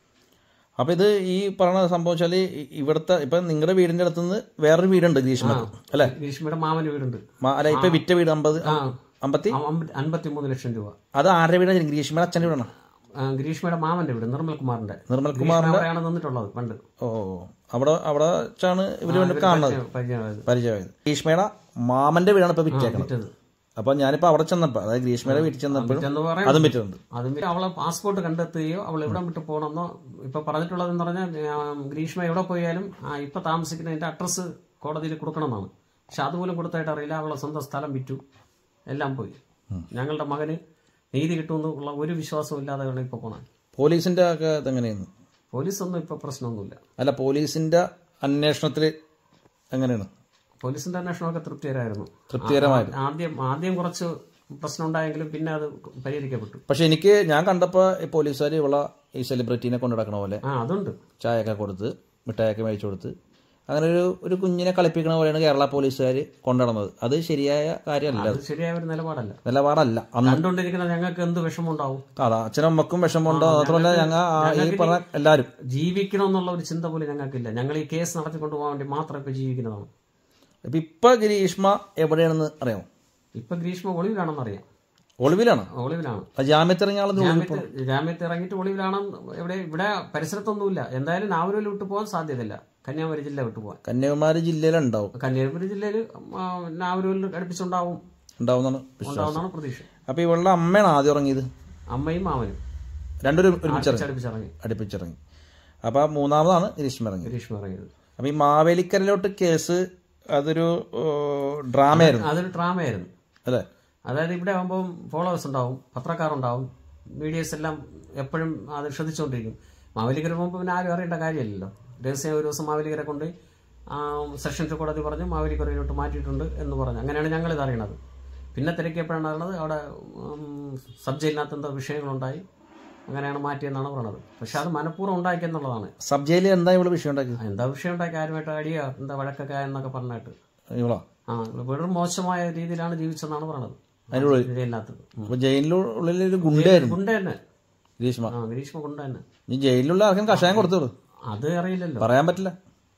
അപ്പൊ ഇത് ഈ പറഞ്ഞ സംഭവം വെച്ചാല് ഈ- ഇവിടുത്തെ ഇപ്പൊ നിങ്ങളുടെ വീടിന്റെ അടുത്തുനിന്ന് വേറൊരു വീടുണ്ട് ഗ്രീഷ്മ അല്ലെ ഗ്രീഷ്മയുടെ മാമന് വീടുണ്ട് അല്ല ഇപ്പൊ വിറ്റ വീട് അമ്പത് അമ്പത്തി അൻപത്തിമൂന്ന് ലക്ഷം രൂപ അത് ആരുടെ വീടാണ് ഗ്രീഷ്മയുടെ അച്ഛന്റെ വീടാണ് ആ, ഗ്രീഷ്മയുടെ മാമന്റെ വീട് നിർമ്മൽ കുമാറിന്റെ നിർമ്മൽ ഗ്രീഷ്മ അവിടെയാണ് നിന്നിട്ടുള്ളത് പണ്ട് ഓ ഓ. അവിടെ അവിടെ വെച്ചാണ് ഇവര് വേണ്ടി കാണുന്നത് പരിചയമായത് പരിചയമായത് ഗ്രീഷ്മയുടെ മാമന്റെ വീടാണ് ഇപ്പൊ വിറ്റേക്കണം വിറ്റത് അപ്പൊ ഞാനിപ്പോ അവിടെ ചെന്നപ്പോ അതായത് ഗ്രീഷ്മയുടെ വീട്ടിൽ ചെന്നപ്പോഴും എന്ന് പറയാൻ അതും വിറ്റിട്ടുണ്ട് അതും പിന്നെ അവളെ പാസ്പോർട്ട് കണ്ടെത്തുകയോ അവൾ എവിടെ വിട്ട് പോകണമെന്നോ ഇപ്പൊ പറഞ്ഞിട്ടുള്ളതെന്ന് പറഞ്ഞാൽ ആ, ഗ്രീഷ്മ എവിടെ പോയാലും ആ, ഇപ്പൊ താമസിക്കുന്നതിന്റെ അഡ്രസ്സ് കോടതിയിൽ കൊടുക്കണമെന്നാണ് പക്ഷെ അതുപോലും കൊടുത്തായിട്ട് അറിയില്ല അവളെ സ്വന്തം സ്ഥലം വിറ്റു എല്ലാം പോയി ഞങ്ങളുടെ മകന് നീതി കിട്ടുമെന്നുള്ള ഒരു വിശ്വാസവും ഇല്ലാതെയാണ് ഇപ്പൊ പോണത് പോലീസിന്റെ ഒക്കെ ഇതെങ്ങനെയാണ് പോലീസൊന്നും ഇപ്പൊ പ്രശ്നമൊന്നുമില്ല അല്ല പോലീസിന്റെ അന്വേഷണത്തില് എങ്ങനെയാണ് പോലീസിന്റെ അന്വേഷണമൊക്കെ തൃപ്തികരമായിരുന്നു തൃപ്തികരമായിരുന്നു ആദ്യം ആദ്യം കുറച്ച് പ്രശ്നം ഉണ്ടായെങ്കിലും പിന്നെ അത് പരിഹരിക്കപ്പെട്ടു പക്ഷെ എനിക്ക് ഞാൻ കണ്ടപ്പോ ഈ പോലീസുകാർ ഇവളെ ഈ സെലിബ്രിറ്റീനെ കൊണ്ടു നടക്കണ പോലെ ആ അതുണ്ട് ചായയൊക്കെ കൊടുത്ത് മിഠായൊക്കെ മേടിച്ചു കൊടുത്ത് അങ്ങനെ ഒരു ഒരു കുഞ്ഞിനെ കളിപ്പിക്കണ പോലെയാണ് കേരള പോലീസുകാർ കൊണ്ടുനടന്നത് അത് ശരിയായ കാര്യമല്ല അത് ശരിയായ ഒരു നിലപാടല്ല നിലപാടല്ല അന്ന് കണ്ടുകൊണ്ടിരിക്കുന്ന ഞങ്ങൾക്ക് എന്ത് വിഷമം ഉണ്ടാവും അതാ അച്ഛനും അമ്മക്കും വിഷമമുണ്ടോ മാത്രമല്ല ഞങ്ങൾ ഈ പറഞ്ഞ എല്ലാവരും ജീവിക്കണം എന്നുള്ള ഒരു ചിന്ത പോലും ഞങ്ങൾക്കില്ല ഞങ്ങൾ ഈ കേസ് നടത്തിക്കൊണ്ട് പോകാൻ വേണ്ടി മാത്രം ഇപ്പൊ ജീവിക്കുന്നതാണ് ഇപ്പൊ ഇപ്പൊ ഗ്രീഷ്മ എവിടെയാണെന്ന് അറിയാമോ ഇപ്പൊ ഗ്രീഷ്മ ഒളിവിലാണെന്ന് അറിയാം ഒളിവിലാണ് ഒളിവിലാണ് ആ ജാമ്യത്തിറങ്ങിയ ആളെന്ന് ഒളിവിൽ ജാമ്യത്ത് ജാമ്യത്ത് ഇറങ്ങിയിട്ട് ഒളിവിലാണ് എവിടെ ഇവിടെ പരിസരത്തൊന്നുമില്ല എന്തായാലും നാവൂരിൽ വിട്ടു പോകാൻ സാധ്യതയില്ല കന്യാകുമാരി ജില്ല വിട്ടു പോകാൻ കന്യാകുമാരി ജില്ലയിലുണ്ടാവും കന്യാകുമാരി ജില്ലയിൽ നാവൂരിൽ അടുപ്പിച്ചുണ്ടാവും ഉണ്ടാവുന്നാണ് വിശ്വാസം ഉണ്ടാവുന്നതാണ് പ്രതീക്ഷ അപ്പൊ ഇവളുടെ അമ്മയാണ് ആദ്യം ഇറങ്ങിയത് അമ്മയും മാമനും രണ്ടുപേരും ഒരുമിച്ചിറങ്ങി അടുപ്പിച്ചിറങ്ങി അടുപ്പിച്ചിറങ്ങി അപ്പൊ മൂന്നാമതാണ് ഗ്രീഷ്മ ഇറങ്ങിയത് ഗ്രീഷ്മ ഇറങ്ങിയത് അപ്പൊ ഈ മാവേലിക്കരയിലോട്ട് കേസ് അതൊരു ഡ്രാമയായിരുന്നു അതൊരു ഡ്രാമയായിരുന്നു അല്ലേ അതായത് ഇവിടെ ആകുമ്പോൾ ഫോളോവേഴ്സ് ഉണ്ടാവും പത്രക്കാരുണ്ടാവും മീഡിയസ് എല്ലാം എപ്പോഴും അത് ശ്രദ്ധിച്ചുകൊണ്ടിരിക്കും മാവേലിക്കര പോകുമ്പോൾ പിന്നെ ആരും അറിയേണ്ട കാര്യമില്ലല്ലോ രഹസ്യം ഒരു ദിവസം മാവേലിക്കരെ കൊണ്ട് ആ, സെഷൻസ് കോടതി പറഞ്ഞു മാവേലിക്കരയിലോട്ട് മാറ്റിയിട്ടുണ്ട് എന്ന് പറഞ്ഞു അങ്ങനെയാണ് ഞങ്ങൾ ഇത് അറിയണത് പിന്നെ തിരക്കിയപ്പോഴാണ് അറിയണത് അവിടെ ഉം, സബ് ജയിലിനകത്ത് എന്തോ വിഷയങ്ങളുണ്ടായി അങ്ങനെയാണ് മാറ്റിയെന്നാണ് പറയണത് പക്ഷെ അത് മനഃപൂർവ്വം ഉണ്ടാക്കിയെന്നുള്ളതാണ് സബ് ജയിലിൽ എന്താ ഇവള് വിഷയം ഉണ്ടാക്കിയത് എന്താ വിഷയം ഉണ്ടാക്കി ആരുമായിട്ട് അടിയോ എന്താ വഴക്കൊക്കെ എന്നൊക്കെ പറഞ്ഞിട്ട് ഇവളാ ആ വെറും മോശമായ രീതിയിലാണ് ജീവിച്ചെന്നാണ് പറയണത് അതിൻ്റെ ഉള്ളിൽ ജയിലിനകത്ത് ഉം. അപ്പൊ ജയിലിനുള്ളിൽ ഒരു ഗുണ്ടായിരുന്നു ഗുണ്ട തന്നെ ഗ്രീഷ്മ ആ ഗ്രീഷ്മ ഗുണ്ട തന്നെ ഈ ജയിലിലുള്ള ആർക്കും കഷായം കൊടുത്തോളൂ അത് അറിയില്ലല്ലോ പറയാൻ പറ്റില്ല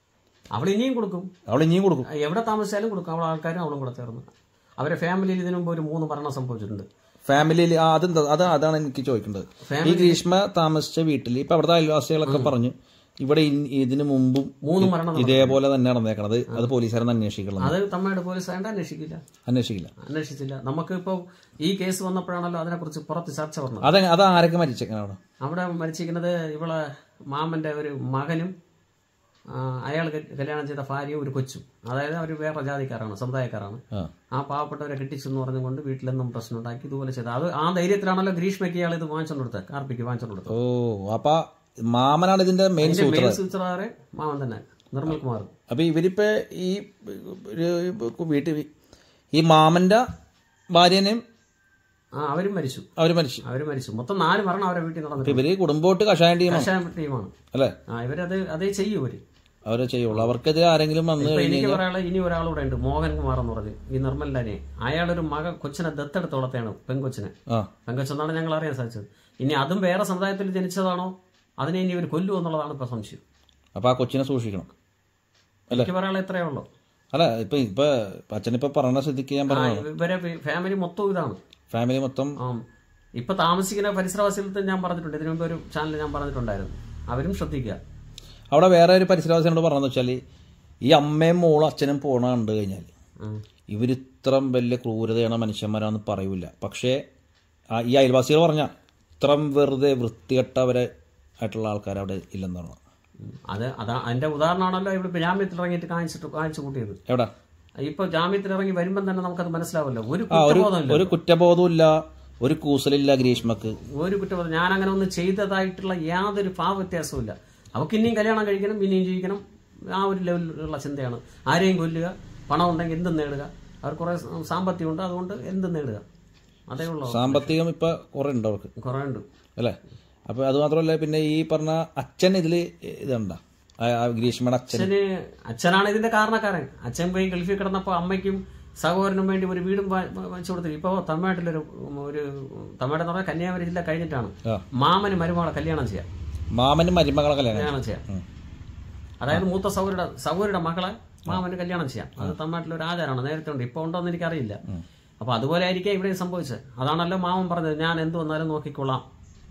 അവൾ ഇനിയും കൊടുക്കും അവൾ ഇനിയും കൊടുക്കും എവിടെ താമസിച്ചാലും കൊടുക്കും അവൾ ആൾക്കാരും അവളും കൂടെ ചേർന്ന് അവരെ ഫാമിലിയിൽ ഇതിനു മുമ്പ് ഒരു മൂന്ന് മരണം സംഭവിച്ചിട്ടുണ്ട് ഫാമിലിയിൽ ആ അതെന്താ അത് അതാണ് എനിക്ക് ചോദിക്കേണ്ടത് ഈ ഗ്രീഷ്മ താമസിച്ച വീട്ടിൽ ഇപ്പൊ അവിടുത്തെ അയൽവാസികളൊക്കെ പറഞ്ഞു ഇവിടെ ഇൻ- ഇതിനു മുമ്പും മൂന്ന് മരണം ഇതേപോലെ തന്നെ നടന്നേക്കണത് അത് പോലീസുകാരെന്ന് അന്വേഷിക്കണം അത് തമിഴ്നാട് പോലീസ് ആയതുകൊണ്ട് അന്വേഷിക്കില്ല അന്വേഷിക്കില്ല അന്വേഷിച്ചില്ല നമുക്ക് ഇപ്പോൾ ഈ കേസ് വന്നപ്പോഴാണല്ലോ അതിനെക്കുറിച്ച് പുറത്ത് ചർച്ച വന്നത് അത് അത് ആരൊക്കെ മരിച്ചേക്കണം അവിടെ അവിടെ മരിച്ചിരിക്കുന്നത് ഇവളെ മാമന്റെ ഒരു മകനും അയാൾ കല്യാണം ചെയ്ത ഭാര്യയും ഒരു കൊച്ചും അതായത് അവർ വേറെ ജാതിക്കാരാണ് സമുദായക്കാരാണ് ആ ആ പാവപ്പെട്ടവരെ കെട്ടിച്ചു എന്ന് പറഞ്ഞുകൊണ്ട് വീട്ടിലെന്നും പ്രശ്നം ഉണ്ടാക്കി ഇതുപോലെ ചെയ്ത് അത് ആ ധൈര്യത്തിലാണല്ലോ ഗ്രീഷ്മയ്ക്ക് ഇയാൾ ഇത് വാങ്ങിച്ചോണ്ട് കൊടുത്തത് കാർപ്പിക്ക് വാങ്ങിച്ചോണ്ട് കൊടുത്തത് ഓ അപ്പൊ മാമനാണ് ഇതിന്റെ മെയിൻ ഇതിന്റെ സൂത്രം മെയിൻ സൂത്രധാരെ മാമൻ തന്നെ നിർമ്മൽ കുമാർ അപ്പൊ ഇവരിപ്പോ ഈ ഒരു വീട്ടിൽ ഈ മാമന്റെ ഭാര്യനെയും ആ അവരും മരിച്ചു അവര് മരിച്ചു അവര് മരിച്ചു മൊത്തം നാല് മരണം അവരെ വീട്ടിൽ അപ്പൊ നടന്നിട്ടുണ്ട് ഇവര് കുടുംബമായിട്ട് കഷായം ടീമാണ് കഷായം ടീമാണ് അല്ലേ ആ ഇവരത് അതേ ചെയ്യൂ ഇവര് അവരെ ചെയ്യുള്ളൂ അവർക്കെതിരെ ആരെങ്കിലും വന്നു ഇപ്പൊ കഴിഞ്ഞ് എനിക്ക് പറയാനുള്ള ഇനി ഒരാളൂടെ ഉണ്ട് മോഹൻ കുമാർ എന്ന് പറഞ്ഞ് ഈ നിർമ്മലിനെ അയാളൊരു മക കൊച്ചിനെ ദത്തെടുത്ത് വളർത്തിയാണ് പെൺകൊച്ചിനെ ആ പെൺകൊച്ചെന്നാണ് ഞങ്ങൾ അറിയാൻ സാധിച്ചത് ഇനി അതും വേറെ സമുദായത്തിൽ ജനിച്ചതാണോ അതിനെ ഇനി ഇവർ കൊല്ലു എന്നുള്ളതാണ് ഇപ്പൊ സംശയം അപ്പൊ ആ കൊച്ചിനെ സൂക്ഷിക്കണം എനിക്ക് പറയാനുള്ള ഇത്രയേ ഉള്ളൂ അല്ല ഇപ്പൊ ഇപ്പൊ അച്ഛനിപ്പൊ പറഞ്ഞ സ്ഥിതിക്ക് ഞാൻ ആ, പറഞ്ഞു ഇവരെ ഫാമിലി മൊത്തം ഇതാണ് ഫാമിലി മൊത്തം ആ ഇപ്പൊ താമസിക്കുന്ന പരിസരവാസികൾക്ക് ഞാൻ പറഞ്ഞിട്ടുണ്ട് ഇതിനു മുമ്പ് ഒരു ചാനൽ ഞാൻ പറഞ്ഞിട്ടുണ്ടായിരുന്നു അവരും ശ്രദ്ധിക്കുക അവിടെ വേറെ ഒരു പരിസരവാസിനോട് പറഞ്ഞെന്ന് വെച്ചാല് ഈ അമ്മയും മോളും അച്ഛനും പോണ കണ്ടു കഴിഞ്ഞാൽ ഉം. ഇവരിത്രം വലിയ ക്രൂരതയാണ് മനുഷ്യന്മാരാന്ന് പറയൂല പക്ഷേ ആ ഈ അയൽവാസികൾ പറഞ്ഞ ഇത്രം വെറുതെ വൃത്തികെട്ടവരെ ആയിട്ടുള്ള ആൾക്കാർ അവിടെ ഇല്ലെന്നാണ് ഉം. അത് അതാ അതിന്റെ ഉദാഹരണമാണല്ലോ ഇവിടെ ജാമ്യത്തിൽ ഇറങ്ങിയിട്ട് കാണിച്ചിട്ട് കാണിച്ചു കൂട്ടിയത് എവിടെ ഇപ്പൊ ജാമ്യത്തിൽ ഇറങ്ങി വരുമ്പം തന്നെ നമുക്കത് മനസ്സിലാവല്ലോ ഒരു ആ ഒരു കുറ്റബോധമില്ല ഒരു കുറ്റബോധമില്ല ഒരു കൂസലില്ല ഗ്രീഷ്മക്ക് ഒരു കുറ്റബോധം ഞാൻ അങ്ങനെ ഒന്നും ചെയ്തതായിട്ടുള്ള യാതൊരു ഭാവ വ്യത്യാസവും ഇല്ല അവർക്ക് ഇനിയും കല്യാണം കഴിക്കണം ഇനിയും ജീവിക്കണം ആ ഒരു ലെവലിലുള്ള ചിന്തയാണ് ആരെയും കൊല്ലുക പണം ഉണ്ടെങ്കിൽ എന്തും നേടുക അവർ കുറെ സാമ്പത്തികം ഉണ്ട് അതുകൊണ്ട് എന്തും നേടുക അതേ ഉള്ളൂ സാമ്പത്തികം ഇപ്പൊ കുറെ ഉണ്ട് അവർക്ക് കുറെ ഉണ്ട് അല്ലേ അപ്പൊ അത് മാത്രമല്ല പിന്നെ ഈ പറഞ്ഞ അച്ഛൻ ഇതില് ഇതുണ്ട ഗ്രീഷ്മയുടെ അച്ഛൻ അച്ഛന് അച്ഛനാണ് ഇതിന്റെ കാരണക്കാരൻ അച്ഛൻ പോയി ഗൾഫിൽ കിടന്നപ്പോൾ അമ്മയ്ക്കും സഹോദരനും വേണ്ടി ഒരു വീടും വാ- വാ- വെച്ചു കൊടുത്തു ഇപ്പൊ തമിഴ്നാട്ടിലൊരു ഒരു തമിഴ്നാട് എന്ന് പറഞ്ഞാൽ കന്യാകുമാരി ജില്ല കഴിഞ്ഞിട്ടാണ് ആ. മാമന് മരുമകളെ കല്യാണം ചെയ്യാം മാമനും മരുമകളെ കല്യാണം കല്യാണം ചെയ്യാം അതായത് മൂത്ത സൗകര്യയുടെ സൗകര്യയുടെ മകളെ മാമന് കല്യാണം ചെയ്യാം അത് തമിഴ്നാട്ടിലെ ഒരു ആചാരമാണ് നേരത്തെ ഉണ്ട് ഇപ്പൊ ഉണ്ടോ എന്ന് എനിക്കറിയില്ല അപ്പൊ അതുപോലെ ആയിരിക്കാം ഇവിടെ സംഭവിച്ചത് അതാണല്ലോ മാമൻ പറഞ്ഞത് ഞാൻ എന്ത് വന്നാലും നോക്കിക്കൊള്ളാം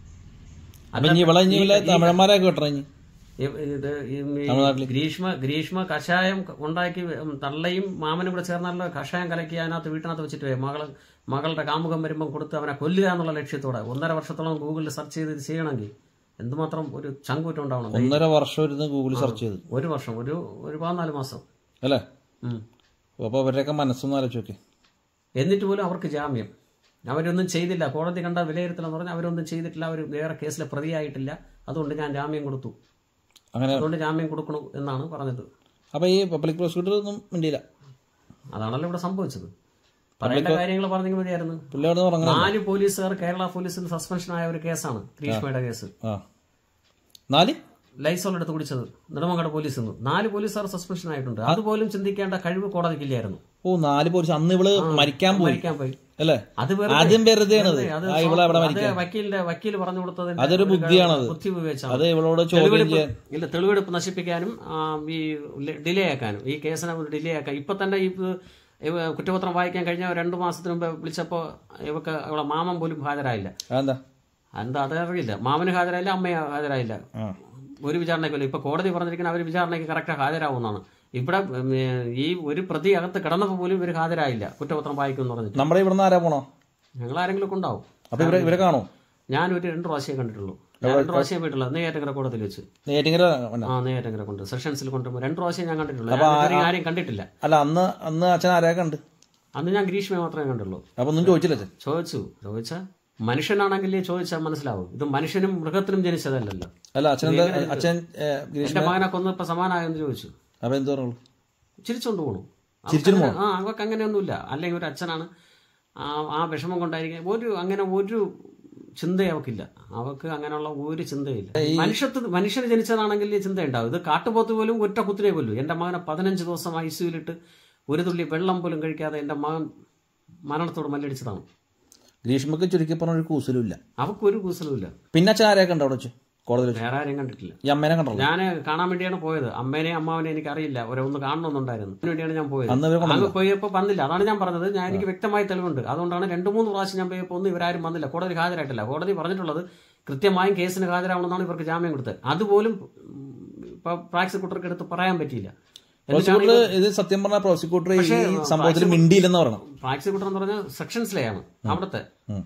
അപ്പൊ ഇനി ഇവിടെ ഇനി വല്ല തമിഴന്മാരെ കിട്ടണം ഇനി ഇ- ഇത് ഈ ഈ തമിഴ്നാട്ടില്. ഗ്രീഷ്മ ഗ്രീഷ്മ കഷായം ഉണ്ടാക്കി ഉം, തള്ളയും മാമനും കൂടെ ചേർന്നാലോ കഷായം കലക്കി അതിനകത്ത് വീട്ടിനകത്ത് വെച്ചിട്ട് പോയി മകള് മകളുടെ കാമുകം വരുമ്പം കൊടുത്ത് അവനെ കൊല്ലുക എന്നുള്ള ലക്ഷ്യത്തോടെ ഒന്നര വർഷത്തോളം ഗൂഗിളിൽ സെർച്ച് ചെയ്ത് ഇത് ചെയ്യണമെങ്കിൽ എന്തുമാത്രം ഒരു ചങ്കൂറ്റം ഉണ്ടാവണം ഒന്നര വർഷം ഇരുന്ന് ഗൂഗിളിൽ സെർച്ച് ചെയ്ത് ഒരു വർഷം ഒരു ഒരു പതിനാല് മാസം അല്ലേ ഉം. അപ്പൊ അവരുടെയൊക്കെ മനസ്സൊന്നും ആലോചിച്ച് നോക്കി എന്നിട്ട് പോലും അവർക്ക് ജാമ്യം അവരൊന്നും ചെയ്തില്ല കോടതി കണ്ട വിലയിരുത്തലെന്ന് പറഞ്ഞാൽ അവരൊന്നും ചെയ്തിട്ടില്ല അവർ വേറെ കേസിലെ പ്രതിയായിട്ടില്ല അതുകൊണ്ട് ഞാൻ ജാമ്യം കൊടുത്തു അങ്ങനെ അതുകൊണ്ട് ജാമ്യം കൊടുക്കണം എന്നാണ് പറഞ്ഞത് അപ്പൊ ഈ പബ്ലിക് പ്രോസിക്യൂട്ടർ ഒന്നും മിണ്ടിയില്ല അതാണല്ലോ ഇവിടെ സംഭവിച്ചത് പറയേണ്ട കാര്യങ്ങൾ പറഞ്ഞെങ്കിൽ മതിയായിരുന്നു പുള്ളിയോട് പറഞ്ഞു നാല് പോലീസുകാർ കേരള പോലീസിന് സസ്പെൻഷൻ ആയ ഒരു കേസാണ് ഗ്രീഷ്മയുടെ കേസ് ആ നാല് ലൈസോൾ എടുത്ത് കുടിച്ചത് നെടുമങ്ങാട് പോലീസിൽ നിന്ന് നാല് പോലീസുകാർ സസ്പെൻഷൻ ആയിട്ടുണ്ട് അതുപോലും ചിന്തിക്കേണ്ട കഴിവ് കോടതിക്കില്ലായിരുന്നു ഓ നാല് പോലീസ് അന്ന് ഇവള് മരിക്കാൻ പോയി മരിക്കാൻ പോയി അല്ലേ അത് വെറുതെ- ആദ്യം വെറുതെയാണത് വെറുതെ, അത് ആ ഇവളെ അവിടെ അത് മരിക്കാൻ വക്കീലിന്റെ വക്കീൽ പറഞ്ഞു കൊടുത്തത് അതൊരു ബുദ്ധിയാണത്. ബുദ്ധി ഉപയോഗിച്ചാണ് അത് ഇവളോട് ചോദ്യം തെളിവെടുപ്പ് ചെയ്യാൻ ഇല്ല തെളിവെടുപ്പ് നശിപ്പിക്കാനും ആ, ഈ ഡിലേ ആക്കാനും ഈ കേസിനെ ഡിലേ ആക്കാൻ ഇപ്പൊ തന്നെ ഈ ഇവ കുറ്റപത്രം വായിക്കാൻ കഴിഞ്ഞ രണ്ടു മാസത്തിന് മുമ്പ് വിളിച്ചപ്പോ ഇവക്ക് അവളെ മാമൻ പോലും ഹാജരായില്ല അതെന്താ എന്താ അതറിയില്ല മാമന് ഹാജരായില്ല അമ്മയെ ഹാജരായില്ല ആ ഒരു വിചാരണയ്ക്കല്ല ഇപ്പൊ കോടതി പറഞ്ഞിരിക്കുന്ന അവർ വിചാരണയ്ക്ക് കറക്റ്റ് ഹാജരാവുന്നതാണ് ഇവിടെ ഉം, ഈ ഒരു പ്രതി അകത്ത് കിടന്നപ്പോൾ പോലും ഇവർ ഹാജരായില്ല കുറ്റപത്രം വായിക്കുമെന്ന് പറഞ്ഞിട്ട് നമ്മുടെ ഇവിടുന്ന് ആരാ പോണോ ഞങ്ങൾ ആരെങ്കിലും ഒക്കെ ഉണ്ടാവും അപ്പൊ ഇവരെ ഇവരെ കാണോ ഞാൻ ഒരു രണ്ട് പ്രാവശ്യം കണ്ടിട്ടുള്ളൂ ഞാൻ രണ്ട് പ്രാവശ്യം പോയിട്ടുള്ളത് നെയ്യാറ്റങ്കര കോടതിയിൽ വെച്ച് നേറ്റിങ്ങര ആ നെയ്യാറ്റങ്കര കൊണ്ട് സെഷൻസിൽ കൊണ്ടുപോകുമ്പോൾ രണ്ട് പ്രാവശ്യം ഞാൻ കണ്ടിട്ടുള്ളൂ ഞാൻ ഇതുവരെ ആരെയും കണ്ടിട്ടില്ല അല്ല അന്ന് അന്ന് അച്ഛൻ ആരെയൊക്കെ ഉണ്ട് അന്ന് ഞാൻ ഗ്രീഷ്മയെ മാത്രമേ കണ്ടുള്ളൂ അപ്പൊ ഒന്നും ചോദിച്ചില്ല അച്ഛൻ ചോദിച്ചു ചോദിച്ച മനുഷ്യനാണെങ്കിൽ ചോദിച്ചാൽ മനസ്സിലാവും ഇത് മനുഷ്യനും മൃഗത്തിനും ജനിച്ചതല്ലല്ലോ അല്ല അച്ഛൻ എന്താ അച്ഛൻ ഏ, ഗ്രീഷ്മ എന്റെ മകനെ കൊന്നപ്പോ സമാനായെന്ന് ചോദിച്ചു അപ്പൊ എന്ത് പറഞ്ഞു ചിരിച്ചോണ്ട് പോണു ചിരിച്ചോണ്ട് അവർക്ക് അങ്ങനെ- ആ അവർക്ക് അങ്ങനെയൊന്നുമില്ല അല്ലെങ്കിൽ ഒരു അച്ഛനാണ് ആ ആ വിഷമം കൊണ്ടായിരിക്കും ഒരു അങ്ങനെ ഒരു ചിന്ത അവക്കില്ല അവർക്ക് അങ്ങനെയുള്ള ഒരു ചിന്തയില്ല മനുഷ്യത്ത് മനുഷ്യന് ജനിച്ചതാണെങ്കിൽ ഈ ചിന്ത ഉണ്ടാവും ഇത് കാട്ടുപോത്ത് പോലും ഒറ്റ കുത്തിനെ കൊല്ലു എന്റെ മകനെ പതിനഞ്ച് ദിവസം ഐ സിയുലിട്ട് ഒരു തുള്ളി വെള്ളം പോലും കഴിക്കാതെ എന്റെ മകൻ മരണത്തോട് മല്ലടിച്ചതാണ് ഗ്രീഷ്മക്ക് ചുരുക്കി പറഞ്ഞ ഒരു കൂസലും ഇല്ല അവക്കൊരു കൂസലുമില്ല പിന്നെ അച്ഛൻ ആരെയൊക്കെ ഉണ്ട് അവിടെ വെച്ച് കോടതിയിൽ വെച്ച് വേറെ ആരെയും കണ്ടിട്ടില്ല ഈ അമ്മേനെ കണ്ടല്ലോ ഞാൻ കാണാൻ വേണ്ടിയാണ് പോയത് അമ്മേനെയും അമ്മാവനെയും എനിക്ക് അറിയില്ല അവരെ ഒന്ന് കാണണമെന്നുണ്ടായിരുന്നു അതിന് വേണ്ടിയാണ് ഞാൻ പോയത് അന്ന് ഇവരെ അങ്ങ് പോയപ്പോ വന്നില്ല അതാണ് ഞാൻ പറഞ്ഞത് ഞാൻ എനിക്ക് വ്യക്തമായ തെളിവുണ്ട് അതുകൊണ്ടാണ് രണ്ട് മൂന്ന് പ്രാവശ്യം ഞാൻ പോയപ്പോൾ ഒന്നും ഇവരാരും വന്നില്ല കോടതി ഹാജരായിട്ടില്ല കോടതി പറഞ്ഞിട്ടുള്ളത് കൃത്യമായും കേസിന് ഹാജരാവണമെന്നാണ് ഇവർക്ക് ജാമ്യം കൊടുത്തത് അതുപോലും ഉം, ഇപ്പൊ പ്രോസിക്യൂട്ടർക്ക് എടുത്ത് പറയാൻ പറ്റിയില്ല എന്നിട്ടാണ് പ്രോസിക്യൂട്ടർ ഇത് സത്യം പറഞ്ഞ പ്രോസിക്യൂട്ടർ ഈ സംഭവത്തിൽ മിണ്ടിയില്ലെന്ന് പറയണം പ്രോസിക്യൂട്ടർ എന്ന് പറഞ്ഞാൽ സെക്ഷൻസിലെയാണ് അവിടുത്തെ ഉം.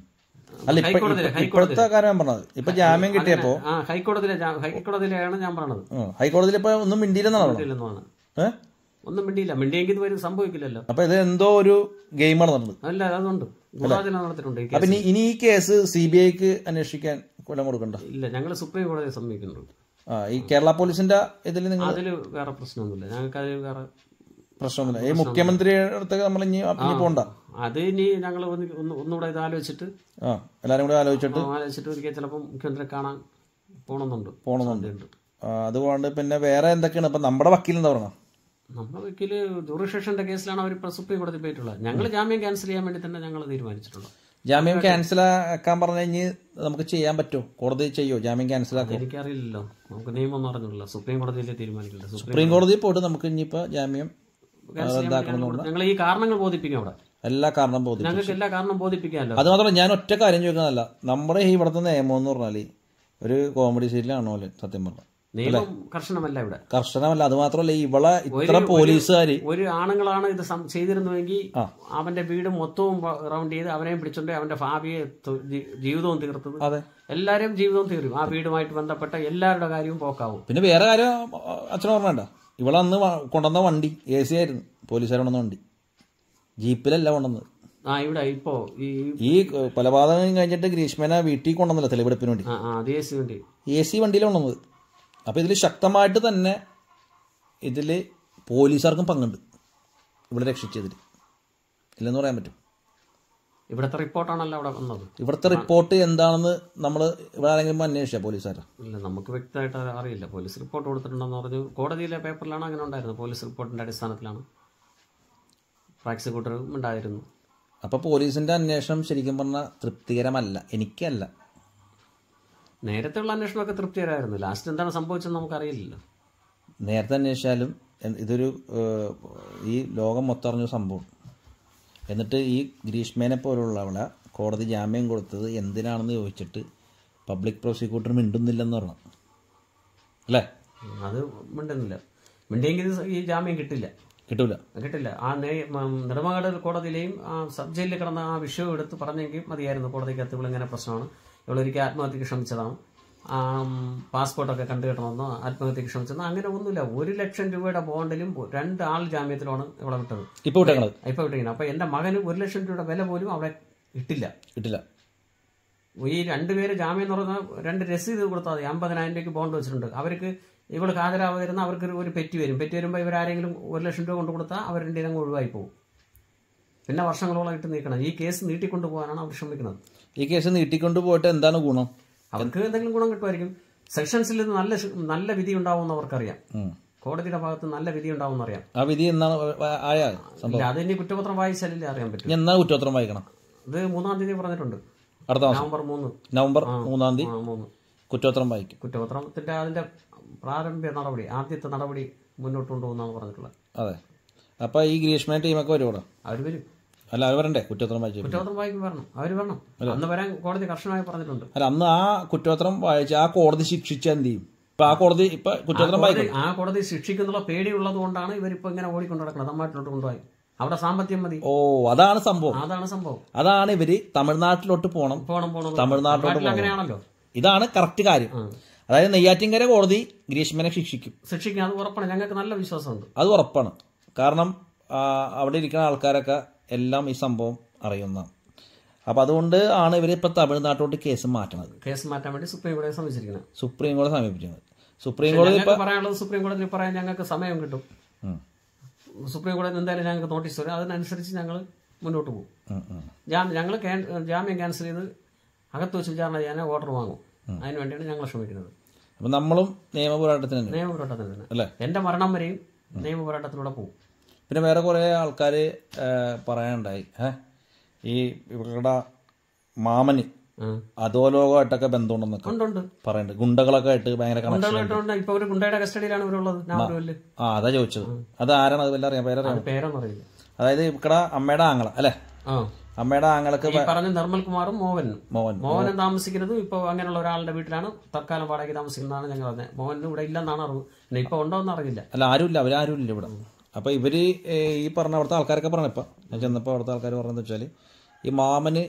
അല്ല ഇപ്പൊ ഹൈക്കോടതിയിലെ ഇപ്പൊ- ഇപ്പോഴത്തെ കാര്യം ഞാൻ പറഞ്ഞത് ഇപ്പൊ ജാമ്യം കിട്ടിയപ്പോ ആ ഹൈക്കോടതിയിലെ ജാ- ഹൈക്കോടതിയിലാണ് ഞാൻ പറഞ്ഞത് ഉം, ഹൈക്കോടതിയിൽ ഇപ്പൊ ഒന്നും മിണ്ടിയില്ലെന്നാണ് പറഞ്ഞത് മിണ്ടിയില്ലെന്നാണ് ഏഹ് ഒന്നും മിണ്ടിയില്ല മിണ്ടിയെങ്കിൽ ഇത് വരും സംഭവിക്കില്ലല്ലോ അപ്പൊ ഇത് എന്തോ ഒരു ഗെയിം നടന്നത് അല്ല അതുണ്ട് ഗൂഢാചരണം നടത്തിയിട്ടുണ്ട് ഈ അപ്പൊ കേസ് ഇനി ഇനി ഈ കേസ് സി ബി ഐക്ക് അന്വേഷിക്കാൻ കൊല്ലം കൊടുക്കണ്ട ഇല്ല ഞങ്ങൾ സുപ്രീം കോടതിയെ സമീപിക്കുന്നുണ്ട് ആ ഈ കേരള പോലീസിന്റെ ഇതിൽ നിങ്ങൾ അതിൽ വേറെ പ്രശ്നമൊന്നുമില്ല ഞങ്ങൾക്ക് അതിൽ വേറെ പ്രശ്നമൊന്നുമില്ല ഈ മുഖ്യമന്ത്രിയുടെ അടുത്തൊക്കെ നമ്മൾ ഇനി ഇനി പോണ്ട അത് ഇനി ഞങ്ങൾ ഒന്ന് ഒന്ന് ഒന്നുകൂടെ ഇത് ആലോചിച്ചിട്ട് ആ എല്ലാരും കൂടെ ആലോചിച്ചിട്ട് ആലോചിച്ചിട്ട് ഒരിക്കൽ ചിലപ്പം മുഖ്യമന്ത്രിയെ കാണാൻ പോകണമെന്നുണ്ട് പോണമെന്നുണ്ട് ആ, അതുകൊണ്ട് പിന്നെ വേറെ എന്തൊക്കെയാണ് ഇപ്പൊ നമ്മുടെ വക്കീൽ എന്താ പറയണം നമ്മുടെ വക്കീല് ജൂറിസ്റ്റേഷന്റെ കേസിലാണ് അവർ ഇപ്പോൾ സുപ്രീം കോടതി പോയിട്ടുള്ളത് ഞങ്ങൾ ജാമ്യം ക്യാൻസൽ ചെയ്യാൻ വേണ്ടി തന്നെ ഞങ്ങൾ തീരുമാനിച്ചിട്ടുള്ളത് ജാമ്യം ക്യാൻസൽ ആക്കാൻ പറഞ്ഞു കഴിഞ്ഞ് നമുക്ക് ചെയ്യാൻ പറ്റുമോ കോടതി ചെയ്യോ ജാമ്യം ക്യാൻസൽ ആക്കോ എനിക്കറിയില്ലല്ലോ നമുക്ക് നിയമമൊന്നും അറിഞ്ഞില്ല സുപ്രീം കോടതിയിലെ തീരുമാനിക്കില്ല സുപ്രീം സുപ്രീം കോടതിയിൽ പോയിട്ട് നമുക്ക് ഇനിയിപ്പോ ജാമ്യം cancel ചെയ്യാൻ വേണ്ടി ഞങ്ങൾ- ഞങ്ങൾ ഈ കാരണങ്ങൾ ബോധിപ്പിക്കും അവിടെ എല്ലാ കാരണം ബോധിപ്പിച്ചു ഞങ്ങൾക്ക് എല്ലാ കാരണം ബോധിപ്പിക്കാമല്ലോ അത് മാത്രമല്ല ഞാൻ ഒറ്റ കാര്യം ചോദിക്കുന്നതല്ല നമ്മുടെ ഈ ഇവിടുത്തെ നിയമം എന്ന് പറഞ്ഞാൽ ഒരു കോമഡി സീരിയലാണോ പോലെ സത്യം പറഞ്ഞ നിയമം കർശനമല്ല ഇവിടെ കർശനമല്ല അത് മാത്രമല്ല ഇവളെ ഇത്ര പോലീസുകാര് ഒരു ആണുങ്ങളാണ് ഇത് സം- ചെയ്തിരുന്നുവെങ്കിൽ അവന്റെ വീട് മൊത്തവും റൗണ്ട് ചെയ്ത് അവനെയും പിടിച്ചോണ്ട് അവന്റെ ഭാവിയെ തൊ- ജി- ജീവിതവും തീർത്തത് അതെ എല്ലാവരും ജീവിതവും തീരും ആ വീടുമായിട്ട് ബന്ധപ്പെട്ട എല്ലാവരുടെ കാര്യവും പോക്കാവും പിന്നെ വേറെ കാര്യം അച്ഛൻ ഓർമ്മയുണ്ട ഇവളെ അന്ന് വ- കൊണ്ടുവന്ന വണ്ടി എ സി ആയിരുന്നു പോലീസുകാർ കൊണ്ടുവന്ന വണ്ടി ജീപ്പിലല്ല കൊണ്ടുവന്നത് ആ ഇവിടെ ഇപ്പോ ഈ ഈ കൊലപാതകം കഴിഞ്ഞിട്ട് ഗ്രീഷ്മനെ വീട്ടിൽ കൊണ്ടുവന്നില്ല തെളിവെടുപ്പിന് വേണ്ടി ആ ആ ദേശി വേണ്ടി എ സി വണ്ടിയിലാണ് കൊണ്ടുവന്നത് അപ്പോൾ ഇതിൽ ശക്തമായിട്ട് തന്നെ ഇതിൽ പോലീസുകാർക്കും പങ്കുണ്ട് ഇവിടെ രക്ഷിച്ചതിൽ ഇല്ലെന്ന് പറയാൻ പറ്റും ഇവിടുത്തെ റിപ്പോർട്ടാണല്ലോ അവിടെ വന്നത് ഇവിടുത്തെ റിപ്പോർട്ട് എന്താണെന്ന് നമ്മൾ ഇവിടെ ആരെങ്കിലും അന്വേഷിച്ചാൽ പോലീസുകാർ ഇല്ല നമുക്ക് വ്യക്തമായിട്ട് അത് അറിയില്ല പോലീസ് റിപ്പോർട്ട് കൊടുത്തിട്ടുണ്ടെന്ന് പറഞ്ഞു കോടതിയിലെ പേപ്പറിലാണ് അങ്ങനെ ഉണ്ടായിരുന്നത് പോലീസ് റിപ്പോർട്ടിന്റെ അടിസ്ഥാനത്തിലാണ് പ്രോസിക്യൂട്ടറും ഉണ്ടായിരുന്നു അപ്പോൾ പോലീസിൻ്റെ അന്വേഷണം ശരിക്കും പറഞ്ഞാൽ തൃപ്തികരമല്ല എനിക്കല്ല നേരത്തെയുള്ള അന്വേഷണമൊക്കെ തൃപ്തികരമായിരുന്നു ലാസ്റ്റ് എന്താണ് സംഭവിച്ചതെന്ന് നമുക്കറിയില്ലല്ലോ നേരത്തെ അന്വേഷിച്ചാലും എൻ- ഇതൊരു ഏഹ്, ഈ ലോകം മൊത്തം അറിഞ്ഞ സംഭവം എന്നിട്ട് ഈ ഗ്രീഷ്മേനെ പോലുള്ളവളെ കോടതി ജാമ്യം കൊടുത്തത് എന്തിനാണെന്ന് ചോദിച്ചിട്ട് പബ്ലിക് പ്രോസിക്യൂട്ടർ മിണ്ടുന്നില്ലെന്ന് പറഞ്ഞു അല്ലേ അത് മിണ്ടുന്നില്ല മിണ്ടിയെങ്കിൽ ഇത് ഈ ജാമ്യം കിട്ടില്ല കിട്ടൂല കിട്ടില്ല ആ നേ- ഉം, നെടുമങ്ങാട് കോടതിയിലെയും ആ സബ് ജയിലിൽ കിടന്ന ആ വിഷയം എടുത്ത് പറഞ്ഞെങ്കിൽ മതിയായിരുന്നു കോടതിക്കകത്ത് ഇവളിങ്ങനെ പ്രശ്നമാണ് ഇവളൊരിക്കൽ ആത്മഹത്യക്ക് ശ്രമിച്ചതാണ് ആ, ഉം, പാസ്പോർട്ടൊക്കെ കണ്ടു കിട്ടണമെന്നോ ആത്മഹത്യക്ക് ശ്രമിച്ചെന്നോ അങ്ങനെ ഒന്നുമില്ല ഒരു ലക്ഷം രൂപയുടെ ബോണ്ടിലും രണ്ട് ആൾ ജാമ്യത്തിലാണ് ഇവിടെ വിട്ടത് ഇപ്പോൾ വിട്ടേക്കണത് ഇപ്പൊ വിട്ടിരിക്കുന്നത് അപ്പൊ എന്റെ മകന് ഒരു ലക്ഷം രൂപയുടെ വില പോലും അവിടെ ഇട്ടില്ല കിട്ടില്ല ഈ രണ്ടുപേര് ജാമ്യം എന്ന് പറഞ്ഞാൽ രണ്ട് രസീത് കൊടുത്താൽ മതി അമ്പതിനായിരം രൂപയ്ക്ക് ബോണ്ട് വെച്ചിട്ടുണ്ട് അവർക്ക് ഇവള് ഹാജരാവാതിരുന്ന അവർക്ക് ഒരു പെറ്റി വരും പെറ്റി വരുമ്പോൾ ഇവരാരെങ്കിലും ഒരു ലക്ഷം രൂപ കൊണ്ട് കൊടുത്താൽ അവർ രണ്ടിനും ഒഴിവായി പോകും പിന്നെ വർഷങ്ങളോളം ഇട്ട് നീക്കണം ഈ കേസ് നീട്ടിക്കൊണ്ടു പോകാനാണ് അവർ ശ്രമിക്കുന്നത് ഈ കേസ് നീട്ടിക്കൊണ്ട് പോയിട്ട് എന്താണ് ഗുണം അവർക്ക് എന്തെങ്കിലും ഗുണം കിട്ടുമായിരിക്കും സെക്ഷൻസിൽ ഇത് നല്ല ശി- നല്ല വിധി ഉണ്ടാവുമെന്ന് അവർക്കറിയാം ഉം. കോടതിയുടെ ഭാഗത്ത് നല്ല വിധി ഉണ്ടാവും അറിയാം ആ വിധി എന്നാണ് ആയ സംഭവം ഇല്ല അതിനി കുറ്റപത്രം വായിച്ചാലല്ലേ അറിയാൻ പറ്റും ഇനി എന്നാ കുറ്റപത്രം വായിക്കണം ഇത് മൂന്നാം തീയതി പറഞ്ഞിട്ടുണ്ട് അടുത്ത മാസം നവംബർ മൂന്ന് നവംബർ മൂന്നാം തീയതി ആ, മൂന്ന് കുറ്റപത്രം വായിക്കും കുറ്റപത്രത്തിന്റെ അതിന്റെ പ്രാരംഭ നടപടി ആദ്യത്തെ നടപടി മുന്നോട്ട് കൊണ്ടുപോകുന്നാണ് പറഞ്ഞിട്ടുള്ളത് അതെ അപ്പോൾ ഈ ഗ്രീഷ്മ ടീമൊക്കെ വരുമോ അവർ വരും അല്ല അവർ വരണ്ടേ കുറ്റപത്രം വായിച്ചു കുറ്റപത്രം വായിക്കും വരണം അവർ വരണം അന്ന് വരാൻ കോടതി കർശനമായി പറഞ്ഞിട്ടുണ്ട് അല്ല അന്ന് ആ കുറ്റപത്രം വായിച്ച് ആ കോടതി ശിക്ഷിച്ച എന്ത് ചെയ്യും ഇപ്പൊ ആ കോടതി ഇപ്പൊ കുറ്റപത്രം വായിക്കും കോടതി- ആ കോടതി ശിക്ഷിക്കുന്നുള്ള പേടിയുള്ളത് കൊണ്ടാണ് ഇവരിപ്പോ ഇങ്ങനെ ഓടിക്കൊണ്ട് നടക്കുന്നത് തമിഴ്നാട്ടിലോട്ട് കൊണ്ടുപോയി അവിടെ സാമ്പത്തികം മതി ഓ അതാണ് സംഭവം അതാണ് സംഭവം അതാണ് ഇവര് തമിഴ്നാട്ടിലോട്ട് പോണം പോണം പോണം തമിഴ്നാട്ടിലോട്ട് നാട്ടിൽ പോകണം അങ്ങനെയാണല്ലോ ഇതാണ് കറക്റ്റ് കാര്യം അതായത് നെയ്യാറ്റിങ്കര കോടതി ഗ്രീഷ്മനെ ശിക്ഷിക്കും ശിക്ഷിക്കാൻ അത് ഉറപ്പാണ് ഞങ്ങൾക്ക് നല്ല വിശ്വാസമുണ്ട് അത് ഉറപ്പാണ് കാരണം ആ, അവിടെ ഇരിക്കുന്ന ആൾക്കാരൊക്കെ എല്ലാം ഈ സംഭവം അറിയുന്നതാണ് അപ്പം അതുകൊണ്ട് ആണ് ഇവർ ഇപ്പം തമിഴ്നാട്ടിലോട്ട് കേസ് മാറ്റണത് കേസ് മാറ്റാൻ വേണ്ടി സുപ്രീം കോടതിയെ സമീപിച്ചിരിക്കുന്നത് സുപ്രീം കോടതി സമീപിച്ചത് സുപ്രീം കോടതി ഞങ്ങൾക്ക് പറയാനുള്ളത് സുപ്രീം കോടതിയിൽ പറയാൻ ഞങ്ങൾക്ക് സമയം കിട്ടും ഉം, സുപ്രീം കോടതി എന്തായാലും ഞങ്ങൾക്ക് നോട്ടീസ് വരും അതിനനുസരിച്ച് ഞങ്ങൾ മുന്നോട്ട് പോകും ഉം, ഉം. ജാമ്യം ഞങ്ങൾ ജാമ്യം ക്യാൻസൽ ചെയ്ത് അകത്ത് വെച്ച് വിചാരണ ചെയ്യാൻ ഓർഡർ വാങ്ങും അതിന് വേണ്ടിയാണ് ഞങ്ങൾ ശ്രമിക്കുന്നത് അപ്പം നമ്മളും നിയമ പോരാട്ടത്തിന് തന്നെ നിയമ പോരാട്ടത്തിന് തന്നെ അല്ലേ എന്റെ മരണം വരെയും നിയമ പോരാട്ടത്തിലൂടെ പോകും പിന്നെ വേറെ കുറേ ആൾക്കാർ പറയാനുണ്ടായി ഏ ഈ ഇവരുടെ മാമന് ഉം. അധോലോകമായിട്ടൊക്കെ ബന്ധമുണ്ടെന്നൊക്കെ ഉണ്ട് ഉണ്ട് പറയുന്നുണ്ട് ഗുണ്ടകളൊക്കെ ആയിട്ട് ഭയങ്കര കണക്ഷൻ ഗുണ്ടകളായിട്ടുണ്ട് ഇപ്പൊ ഒരു ഗുണ്ടയുടെ കസ്റ്റഡിയിലാണ് ഇവരുള്ളത് നാഗൂരില് ആ അതാ ചോദിച്ചത് അത് ആരാണ് അത് വല്ല അറിയാം പേരറിയാം പേരൊന്നും അറിയില്ല അതായത് ഇവിടെ അമ്മയുടെ ആങ്ങള അല്ലേ ആ അമ്മയുടെ ആങ്ങളക്ക് ഈ പറഞ്ഞ നിർമ്മൽ കുമാറും മോഹനും മോഹൻ മോഹനൻ താമസിക്കുന്നതും ഇപ്പൊ അങ്ങനെയുള്ള ഒരാളുടെ വീട്ടിലാണ് തൽക്കാലം വാടകയ്ക്ക് താമസിക്കുന്നതാണ് ഞങ്ങൾ പറഞ്ഞത് മോഹൻ ഇവിടെ ഇല്ലെന്നാണ് അറിവ് പിന്നെ ഇപ്പൊ ഉണ്ടോ എന്ന് അറിയില്ല അല്ല ആരുമില്ല അവരാരുമില്ല ഇവിടെ അപ്പൊ ഇവര് ഏ, ഈ പറഞ്ഞ അവിടുത്തെ ആൾക്കാരൊക്കെ പറഞ്ഞ ഇപ്പൊ ഞാൻ ചെന്നപ്പോൾ അവിടുത്തെ ആൾക്കാർ പറഞ്ഞതെന്ന് വെച്ചാൽ ഈ മാമന്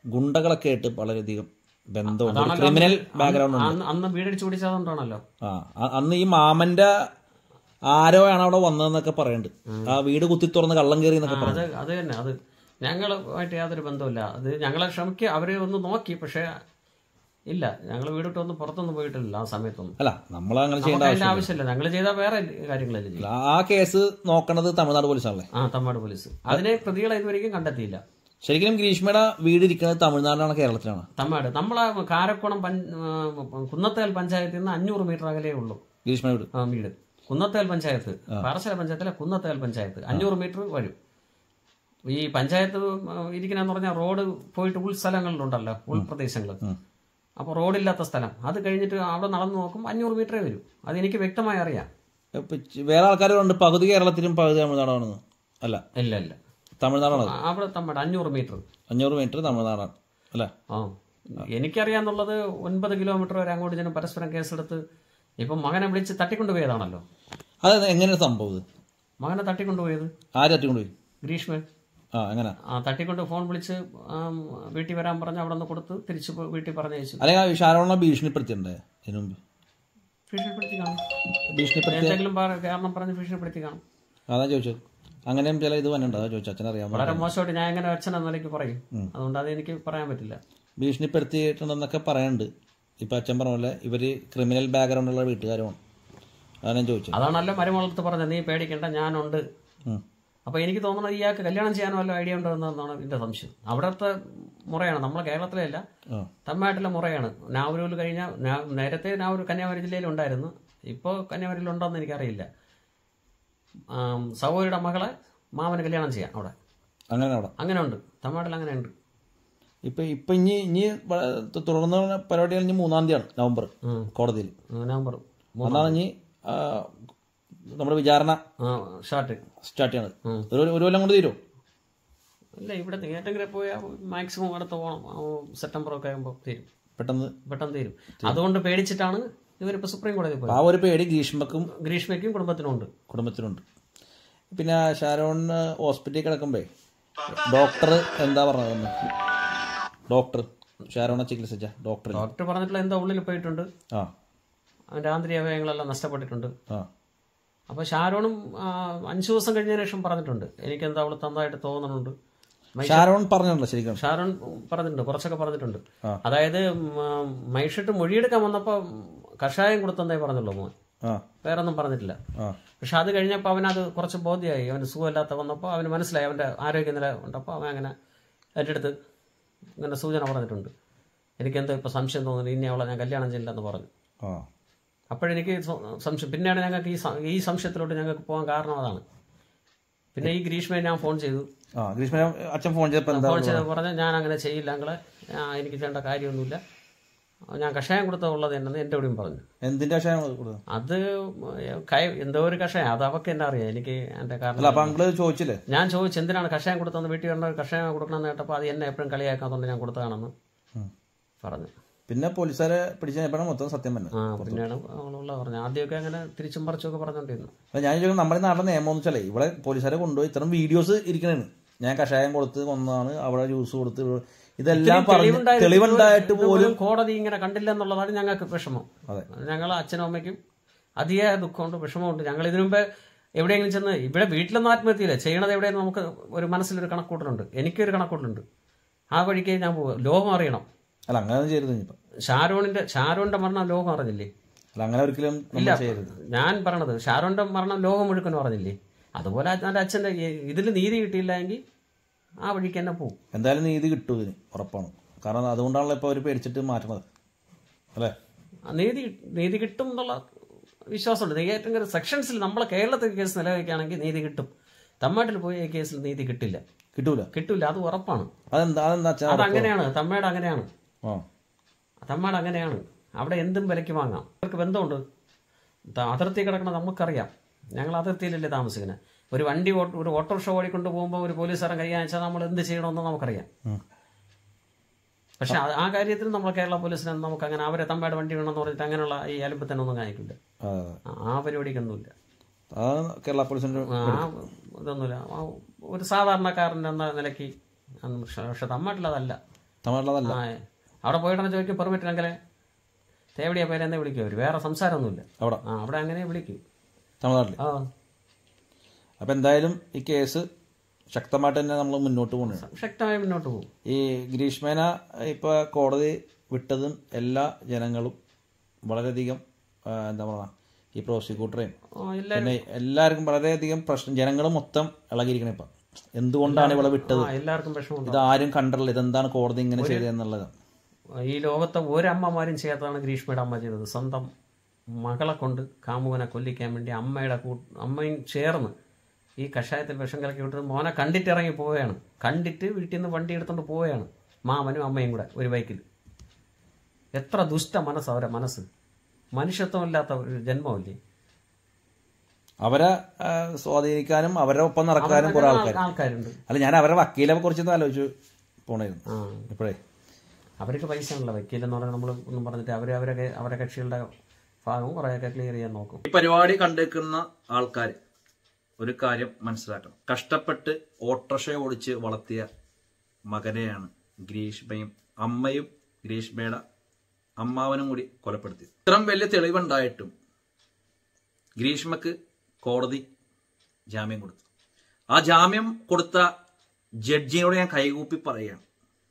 ഗുണ്ടകളൊക്കെ ആയിട്ട് വളരെയധികം ബന്ധമുണ്ട് ഒരു ക്രിമിനൽ ബാക്ക്ഗ്രൗണ്ട് ഉണ്ട് അന്ന് അന്ന് വീടടിച്ച് പിടിച്ചതുകൊണ്ടാണല്ലോ ആ അ- അന്ന് ഈ മാമന്റെ ആരോ ആണ് അവിടെ വന്നതെന്നൊക്കെ പറയുന്നുണ്ട് ആ വീട് കുത്തി തുറന്ന് കള്ളം കയറി എന്നൊക്കെ അത് പറഞ്ഞു അത് തന്നെ അത് ഞങ്ങളുമായിട്ട് യാതൊരു ബന്ധമില്ല അത് ഞങ്ങളെ ശ്രമിക്കുക അവരെ ഒന്ന് നോക്കി പക്ഷേ ഇല്ല ഞങ്ങൾ വീടിട്ട് ഒന്ന് പുറത്തൊന്നും പോയിട്ടില്ല ആ സമയത്തൊന്നും അല്ല നമ്മൾ അങ്ങനെ ചെയ്യേണ്ട നമുക്ക് അതിന്റെ ആവശ്യമില്ല ആവശ്യമില്ല ഞങ്ങൾ ചെയ്താൽ വേറെ കാര്യങ്ങളല്ലേ ചെയ്യും ആ കേസ് നോക്കണത് തമിഴ്നാട് പോലീസാണല്ലേ ആ തമ്മാട് പോലീസ് അതിനെ പ്രതികളെ ഇതുവരെയും കണ്ടെത്തിയില്ല ശരിക്കും ഗ്രീഷ്മയുടെ വീട് ഇരിക്കുന്നത് തമിഴ്നാട്ടിലാണ് കേരളത്തിലാണ് തമ്മാട് നമ്മളെ കാരക്കുളം പഞ്ച് കുന്നത്തേൽ പഞ്ചായത്തിൽ നിന്ന് അഞ്ഞൂറ് മീറ്റർ അകലേ ഉള്ളൂ ഗ്രീഷ്മ വീട് ആ വീട് കുന്നത്തേൽ പഞ്ചായത്ത് പാറശാല പഞ്ചായത്തിലെ കുന്നത്തേൽ പഞ്ചായത്ത് അഞ്ഞൂറ് മീറ്റർ വരും ഈ പഞ്ചായത്ത് ഇരിക്കണമെന്ന് പറഞ്ഞാൽ റോഡ് പോയിട്ട് ഉൾസ്ഥലങ്ങളിലുണ്ടല്ലോ ഉൾപ്രദേശങ്ങൾ അപ്പോൾ റോഡില്ലാത്ത സ്ഥലം അത് കഴിഞ്ഞിട്ട് അവിടെ നടന്നു നോക്കും അഞ്ഞൂറ് മീറ്ററേ വരും അത് എനിക്ക് വ്യക്തമായി അറിയാം ഇപ്പൊ ചി- വേറെ ആൾക്കാരുണ്ട് പകുതി കേരളത്തിലും പകുതി തമിഴ്നാടാണെന്ന് അല്ല ഇല്ല ഇല്ല തമിഴ്നാടാണ് ആ, അവിടെ തമ്മാട് അഞ്ഞൂറ് മീറ്റർ അഞ്ഞൂറ് മീറ്റർ തമിഴ്നാടാണ് അല്ലേ ആ എനിക്കറിയാന്നുള്ളത് ഒൻപത് കിലോമീറ്റർ വരെ അങ്ങോട്ട് ഞാൻ പരസ്പരം കേസെടുത്ത് ഇപ്പം മകനെ വിളിച്ച് തട്ടിക്കൊണ്ടുപോയതാണല്ലോ അത് എങ്ങനെയാണ് സംഭവം ഇത് മകനെ തട്ടിക്കൊണ്ടുപോയത് ആര് അറ്റുകൊണ്ടുപോയി ഗ്രീഷ്മൻ ആ എങ്ങനെ ആ തട്ടിക്കൊണ്ട് ഫോൺ വിളിച്ച് ആം, വീട്ടിൽ വരാൻ പറഞ്ഞ് അവിടെ നിന്ന് കൊടുത്ത് തിരിച്ച് പോ- വീട്ടിൽ പറഞ്ഞയച്ചു അല്ലെങ്കിൽ ഷാരോണ ഭീഷണിപ്പെടുത്തിയിട്ടുണ്ടേ ഇതിനു മുമ്പ് ഭീഷണിപ്പെടുത്തി കാണും ഭീഷണിപ്പെടുത്തി എന്തെങ്കിലും പറ- കാരണം പറഞ്ഞ് ഭീഷണിപ്പെടുത്തി കാണും അതാ ചോദിച്ചത് അങ്ങനെയും ചില ഇത് വന്നിട്ടുണ്ട് അതാ ചോദിച്ചു അച്ഛനറിയാമോ വളരെ മോശമായിട്ട് ഞാൻ എങ്ങനെ അച്ഛൻ എന്ന നിലയ്ക്ക് പറയും അതുകൊണ്ട് അത് എനിക്ക് പറയാൻ പറ്റില്ല ഭീഷണിപ്പെടുത്തിയിട്ടുണ്ടെന്നൊക്കെ പറയുന്നുണ്ട് ഇപ്പൊ അച്ഛൻ പറഞ്ഞ പോലെ ഇവര് ക്രിമിനൽ ബാക്ക്ഗ്രൗണ്ടുള്ള വീട്ടുകാരുമാണ് അതാണ് ഞാൻ ചോദിച്ചത് അതാണല്ലോ മരുമകളത്ത് പറഞ്ഞത് നീ പേടിക്കണ്ട ഞാനുണ്ട് ഉം. അപ്പൊ എനിക്ക് തോന്നുന്നത് ഇയാൾക്ക് കല്യാണം ചെയ്യാൻ വല്ല ഐഡിയ ഉണ്ടോ എന്നാണ് എന്റെ സംശയം അവിടുത്തെ മുറയാണ് നമ്മളെ കേരളത്തിലെ അല്ല ആ തമിഴ്നാട്ടിലെ മുറയാണ് നാവൂരിൽ കഴിഞ്ഞാൽ നാ- നേരത്തെ നാവൂർ കന്യാകുമാരി ജില്ലയിൽ ഉണ്ടായിരുന്നു ഇപ്പോൾ കന്യാകുമാരിയിൽ ഉണ്ടോയെന്ന് എനിക്കറിയില്ല ആം, സഹോദരിയുടെ മകളെ മാമന് കല്യാണം ചെയ്യാം അവിടെ അങ്ങനെ അവിടെ അങ്ങനെ ഉണ്ട് തമിഴ്നാട്ടിൽ അങ്ങനെ ഉണ്ട് ഇപ്പൊ ഇപ്പൊ ഇനി ഇനി വ- തുടർന്ന് പരിപാടികൾ ഇനി മൂന്നാം തീയതിയാണ് നവംബർ കോടതിയിൽ നവംബർ അന്നാണ് ഇനി ആ, നമ്മുടെ വിചാരണ ഷാർട്ട് സ്റ്റാർട്ട് ചെയ്യണത് ഒരു ഒരു കൊല്ലം കൊണ്ട് തീരും ഇല്ല ഇവിടെ ഏതെങ്കിലും പോയാൽ മാക്സിമം അടുത്ത ഓണം ആ, സെപ്റ്റംബർ ഒക്കെ ആകുമ്പോൾ തീരും പെട്ടെന്ന് പെട്ടെന്ന് തീരും അതുകൊണ്ട് പേടിച്ചിട്ടാണ് ഇവരിപ്പോൾ സുപ്രീം കോടതി ആ പോയത് ഒരു പേടി ഗ്രീഷ്മക്കും ഗ്രീഷ്മയ്ക്കും കുടുംബത്തിനുണ്ട് കുടുംബത്തിനുണ്ട് പിന്നെ ഷാരോണിന് ഹോസ്പിറ്റലിൽ കിടക്കുമ്പേ ഡോക്ടർ എന്താ പറഞ്ഞതെന്ന് ഡോക്ടർ ഷാരോണെ ചികിത്സിച്ച ഡോക്ടർ ഡോക്ടർ പറഞ്ഞിട്ടുള്ള എന്താ ഉള്ളിൽ പോയിട്ടുണ്ട് ആ അവൻ്റെ ആന്തരിക അവയവങ്ങളെല്ലാം നഷ്ടപ്പെട്ടിട്ടുണ്ട് ആ അപ്പോൾ ഷാരോണും ആ, അഞ്ച് ദിവസം കഴിഞ്ഞതിന് ശേഷം പറഞ്ഞിട്ടുണ്ട് എനിക്കെന്താ അവൾ തന്നതായിട്ട് തോന്നുന്നുണ്ട് മൈ- ഷാരോൺ പറഞ്ഞിട്ടുണ്ടോ ശരിക്കും ഷാരോൺ പറഞ്ഞിട്ടുണ്ട് കുറച്ചൊക്കെ പറഞ്ഞിട്ടുണ്ട് ആ. അതായത് മൈഷിട്ട് മൊഴിയെടുക്കാൻ വന്നപ്പോൾ കഷായം കൊടുത്തന്നേ പറഞ്ഞുള്ളൂ മോൻ ആ വേറൊന്നും പറഞ്ഞിട്ടില്ല ആ പക്ഷെ അത് കഴിഞ്ഞപ്പോൾ അവനത് കുറച്ച് ബോധ്യമായി അവന് സുഖമില്ലാത്ത വന്നപ്പോൾ അവന് മനസ്സിലായി അവൻ്റെ ആരോഗ്യനില ഉണ്ടപ്പോൾ അവൻ അങ്ങനെ എൻ്റെ അടുത്ത് ഇങ്ങനെ സൂചന പറഞ്ഞിട്ടുണ്ട് എനിക്കെന്തോ ഇപ്പോൾ സംശയം തോന്നുന്നു ഇനി അവളെ ഞാൻ കല്യാണം ചെയ്യില്ലെന്ന് പറഞ്ഞു ആ അപ്പോഴെനിക്ക് സ- സംശയം പിന്നെയാണ് ഞങ്ങൾക്ക് ഈ സ- ഈ സംശയത്തിലോട്ട് ഞങ്ങൾക്ക് പോകാൻ കാരണം അതാണ് പിന്നെ ഈ ഗ്രീഷ്മയെ ഞാൻ ഫോൺ ചെയ്തു ആ ഗ്രീഷ്മ അച്ഛൻ ഫോൺ ചെയ്തപ്പോൾ എന്താ ഫോൺ ചെയ്ത് പറഞ്ഞാൽ ഞാൻ അങ്ങനെ ചെയ്യില്ല ഞങ്ങളെ എനിക്ക് ചെയ്യേണ്ട കാര്യമൊന്നുമില്ല ഞാൻ കഷായം കൊടുത്തുള്ളത് എന്നെ എൻ്റെ കൂടെയും പറഞ്ഞു എന്തിന്റെ ഷായം കൊടുത്തത് അത് കയ- എന്തോ ഒരു കഷായം അത് അവർക്ക് എന്നെ അറിയാം എനിക്ക് എൻ്റെ അല്ല കാരണം അപ്പൊ അങ്കിള് ചോദിച്ചില്ലേ ഞാൻ ചോദിച്ചു എന്തിനാണ് കഷായം കൊടുത്തതെന്ന് വീട്ടിൽ വന്ന കഷായം കൊടുക്കണമെന്ന് കേട്ടപ്പോൾ അത് എന്നെ എപ്പോഴും കളിയാക്കാത്തതുകൊണ്ട് ഞാൻ കൊടുത്തതാണെന്ന് ഉം. പറഞ്ഞു പിന്നെ പോലീസുകാരെ പിടിച്ചപ്പോഴാണ് മൊത്തം സത്യം തന്നെ ആ പിന്നെയാണ് അവളുള്ള പറഞ്ഞു ആദ്യമൊക്കെ അങ്ങനെ തിരിച്ചും പറിച്ചൊക്കെ പറഞ്ഞോണ്ടിരുന്നു അപ്പൊ ഞാൻ ചോദിക്കുന്നത് നമ്മുടെ നാട്ടിലെ നിയമം എന്ന് വെച്ചാലേ ഇവിടെ പോലീസുകാരെ കൊണ്ടുപോയി ഇത്തരം വീഡിയോസ് ഇരിക്കണേന്ന് ഞാൻ കഷായം കൊടുത്ത് കൊന്നതാണ് അവിടെ ജ്യൂസ് കൊടുത്ത് ഇവിടെ- ഇതെല്ലാം പറഞ്ഞ് തെളിവുണ്ടായിട്ട് തെളിവുണ്ടായിട്ട് ഇതുപോലും പോലും കോടതി ഇങ്ങനെ കണ്ടില്ല എന്നുള്ളതാണ് ഞങ്ങൾക്ക് വിഷമം അതെ. ഞങ്ങൾ അച്ഛനും അമ്മയ്ക്കും അതിയായ ദുഃഖമുണ്ട് വിഷമമുണ്ട് ഞങ്ങൾ ഇതിനു മുമ്പ് എവിടെയെങ്കിലും ചെന്ന് ഇവിടെ വീട്ടിലൊന്നും ആത്മഹത്യയില്ല ചെയ്യണത് എവിടെയെന്ന് നമുക്ക് ഒരു മനസ്സിലൊരു കണക്കൂട്ടലുണ്ട് എനിക്കൊരു കണക്കൂട്ടലുണ്ട് ആ വഴിക്ക് ഞാൻ പോകും ലോകം അറിയണം അല്ല അങ്ങനെ ഒന്നും ചെയ്യരുത് ഇനിയിപ്പം ഷാരോണിന്റെ ഷാരോണിന്റെ മരണം ലോകം അറിഞ്ഞില്ലേ അല്ല അങ്ങനെ ഒരിക്കലും നമ്മൾ ചെയ്യരുത് ഞാൻ പറഞ്ഞത് ഷാരോണിന്റെ മരണം ലോകം മുഴുക്കനും പറഞ്ഞില്ലേ അതുപോലെ എൻ്റെ അച്ഛൻ്റെ ഇതിൽ നീതി കിട്ടിയില്ല എങ്കിൽ ആ വഴിക്ക് തന്നെ പോകും എന്തായാലും നീതി കിട്ടും ഇതിന് ഉറപ്പാണ് കാരണം അതുകൊണ്ടാണല്ലോ ഇപ്പോൾ അവർ പേടിച്ചിട്ട് മാറ്റണത് അല്ലേ നീതി നീതി കിട്ടും എന്നുള്ള വിശ്വാസമുണ്ട് നീ ഏറ്റവും കൂടുതൽ സെക്ഷൻസിൽ നമ്മളെ കേരളത്തിൽ കേസ് നിലനിൽക്കുകയാണെങ്കിൽ നീതി കിട്ടും തമിഴ്നാട്ടിൽ പോയി ഈ കേസിൽ നീതി കിട്ടില്ല കിട്ടൂല കിട്ടില്ല അത് ഉറപ്പാണ് അതെന്താ അതെന്താ അച്ഛൻ അത് അങ്ങനെയാണ് തമിഴ്നാട് അങ്ങനെയാണ് ആ തമിഴ്നാട് അങ്ങനെയാണ് അവിടെ എന്തും വിലയ്ക്ക് വാങ്ങാം അവർക്ക് ബന്ധമുണ്ട് ത- അതിർത്തി കിടക്കണം നമുക്കറിയാം ഞങ്ങൾ അതിർത്തിയിലല്ലേ താമസിക്കുന്നത് ഒരു വണ്ടി ഓട്ട് ഒരു ഓട്ടോറിക്ഷ ഓടിക്കൊണ്ട് പോകുമ്പോൾ ഒരു പോലീസുകാരൻ കൈകാണിച്ചാൽ വെച്ചാൽ നമ്മൾ എന്ത് ചെയ്യണമെന്ന് നമുക്കറിയാം ഉം. പക്ഷെ ആ- ആ കാര്യത്തിൽ നമ്മൾ കേരള പോലീസിനെ നമുക്ക് അങ്ങനെ അവരെ തമ്പാട് വണ്ടി വേണമെന്ന് പറഞ്ഞിട്ട് അങ്ങനെയുള്ള ഈ അലുപ്പത്തിനൊന്നും കാണിക്കില്ല ആ, ആ- ആ പരിപാടിക്കൊന്നുമില്ല അതാണ് കേരള പോലീസിന്റെ ആ ഇതൊന്നുമില്ല ആ ഒരു സാധാരണക്കാരൻ്റെ എന്ന നിലയ്ക്ക് അന്ന് പക്ഷെ പക്ഷെ തമ്മാട്ടിൽ അതല്ല തമിഴ്നാട്ടിലതല്ല ആ അവിടെ പോയിട്ടാണ് ചോദിക്കും പെർമിറ്റ് ഉണ്ടെങ്കിൽ തേവടിയ പേരെന്നെ വിളിക്കും അവർ വേറെ സംസാരമൊന്നുമില്ല അവിടെ ആ അവിടെ അങ്ങനെ വിളിക്കും തമിഴ്നാട്ടിൽ ആ അപ്പം എന്തായാലും ഈ കേസ് ശക്തമായിട്ട് തന്നെ നമ്മൾ മുന്നോട്ട് പോകുന്നുണ്ട് ശക്തമായി മുന്നോട്ട് പോകും ഈ ഗ്രീഷ്മേന ഇപ്പോൾ കോടതി വിട്ടതും എല്ലാ ജനങ്ങളും വളരെയധികം ആ, എന്താ പറയുക ഈ പ്രോസിക്യൂട്ടറെയും ആ, ഇല്ല പിന്നെ എല്ലാവർക്കും വളരെയധികം പ്രശ്നം ജനങ്ങൾ മൊത്തം ഇളകിയിരിക്കണം ഇപ്പം എന്തുകൊണ്ടാണ് ഇവളെ വിട്ടത് ആ എല്ലാവർക്കും വിഷമമുണ്ട് ഇത് ആരും കണ്ടല്ലോ ഇതെന്താണ് കോടതി ഇങ്ങനെ ചെയ്തതെന്നുള്ളത് ഈ ലോകത്തെ ഒരമ്മമാരും ചെയ്യാത്തതാണ് ഗ്രീഷ്മയുടെ അമ്മ ചെയ്തത് സ്വന്തം മകളെ കൊണ്ട് കാമുകനെ കൊല്ലിക്കാൻ വേണ്ടി അമ്മയുടെ കൂ അമ്മയും ചേർന്ന് ഈ കഷായത്തിൽ വിഷം കലക്കി വിട്ടത് മോനെ കണ്ടിട്ട് ഇറങ്ങി പോവുകയാണ് കണ്ടിട്ട് വീട്ടിൽ നിന്ന് വണ്ടി എടുത്തുകൊണ്ട് പോവുകയാണ് മാമനും അമ്മയും കൂടെ ഒരു ബൈക്കിൽ എത്ര ദുഷ്ട മനസ്സ് അവരെ മനസ്സ് മനുഷ്യത്വമില്ലാത്ത ഒരു ജന്മമല്ലേ അവരെ ആ, സ്വാധീനിക്കാനും അവരുടെ ഒപ്പം നടക്കാനും കുറെ ആൾക്കാർ ആൾക്കാരുണ്ട് അല്ല ഞാൻ അവരുടെ വക്കീലെ കുറിച്ചൊന്നും ആലോചിച്ചു പോണായിരുന്നു ആ ഇപ്പോഴേ അവർക്ക് പൈസ ഉണ്ടല്ലോ വക്കീലെന്ന് പറഞ്ഞാൽ നമ്മൾ ഒന്നും പറഞ്ഞിട്ട് അവർ അവരൊക്കെ അവരെ കക്ഷികളുടെ ഭാഗം കുറേയൊക്കെ ക്ലിയർ ചെയ്യാൻ നോക്കും ഈ പരിപാടി കണ്ടേക്കുന്ന ആൾക്കാർ ഒരു കാര്യം മനസ്സിലാക്കണം കഷ്ടപ്പെട്ട് ഓട്ടോറിക്ഷ ഓടിച്ച് വളർത്തിയ മകനെയാണ് ഗ്രീഷ്മയും അമ്മയും ഗ്രീഷ്മയുടെ അമ്മാവനും കൂടി കൊലപ്പെടുത്തിയത് ഇത്രയും വലിയ തെളിവുണ്ടായിട്ടും ഗ്രീഷ്മക്ക് കോടതി ജാമ്യം കൊടുത്തു ആ ജാമ്യം കൊടുത്ത ജഡ്ജിനോട് ഞാൻ കൈകൂപ്പി പറയുകയാണ്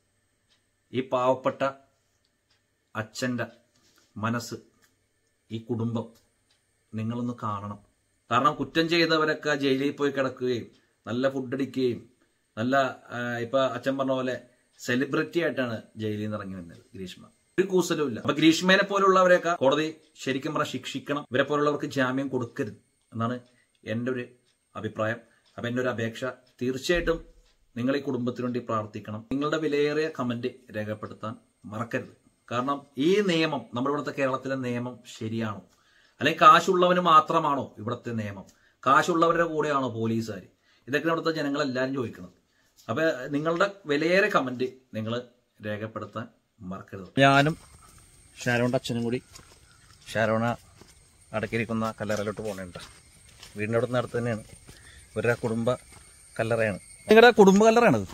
ഈ പാവപ്പെട്ട അച്ഛൻ്റെ മനസ്സ് ഈ കുടുംബം നിങ്ങളൊന്ന് കാണണം കാരണം കുറ്റം ചെയ്തവരൊക്കെ ജയിലിൽ പോയി കിടക്കുകയും നല്ല ഫുഡ് അടിക്കുകയും നല്ല ആ, ഇപ്പൊ അച്ഛൻ പറഞ്ഞ പോലെ സെലിബ്രിറ്റി ആയിട്ടാണ് ജയിലിൽ നിന്ന് ഇറങ്ങി വന്നത് ഗ്രീഷ്മ ഒരു കൂസലും ഇല്ല അപ്പൊ ഗ്രീഷ്മേനെ പോലുള്ളവരെയൊക്കെ കോടതി ശരിക്കും പറഞ്ഞാൽ ശിക്ഷിക്കണം ഇവരെ പോലുള്ളവർക്ക് ജാമ്യം കൊടുക്കരുത് എന്നാണ് എൻ്റെ ഒരു അഭിപ്രായം അപ്പൊ എൻ്റെ ഒരു അപേക്ഷ തീർച്ചയായിട്ടും നിങ്ങൾ ഈ കുടുംബത്തിനു വേണ്ടി പ്രാർത്ഥിക്കണം നിങ്ങളുടെ വിലയേറിയ കമന്റ് രേഖപ്പെടുത്താൻ മറക്കരുത് കാരണം ഈ നിയമം നമ്മുടെ ഇവിടുത്തെ കേരളത്തിലെ നിയമം ശരിയാണോ അല്ലെങ്കിൽ കാശുള്ളവന് മാത്രമാണോ ഇവിടുത്തെ നിയമം കാശുള്ളവരുടെ കൂടെയാണോ പോലീസുകാർ ഇതൊക്കെ ഇവിടുത്തെ ജനങ്ങളെല്ലാവരും ചോദിക്കുന്നത് അപ്പൊ നിങ്ങളുടെ വിലയേറെ കമന്റ് നിങ്ങൾ രേഖപ്പെടുത്താൻ മറക്കരുത് ഞാനും ഷാരോണിന്റെ അച്ഛനും കൂടി ഷാരോണ അടക്കിയിരിക്കുന്ന കല്ലറയിലോട്ട് പോകണുണ്ട് വീടിൻ്റെ അവിടെ അടുത്ത് തന്നെയാണ് ഇവരുടെ കുടുംബ കല്ലറയാണ് നിങ്ങളുടെ കുടുംബ കല്ലറയാണത്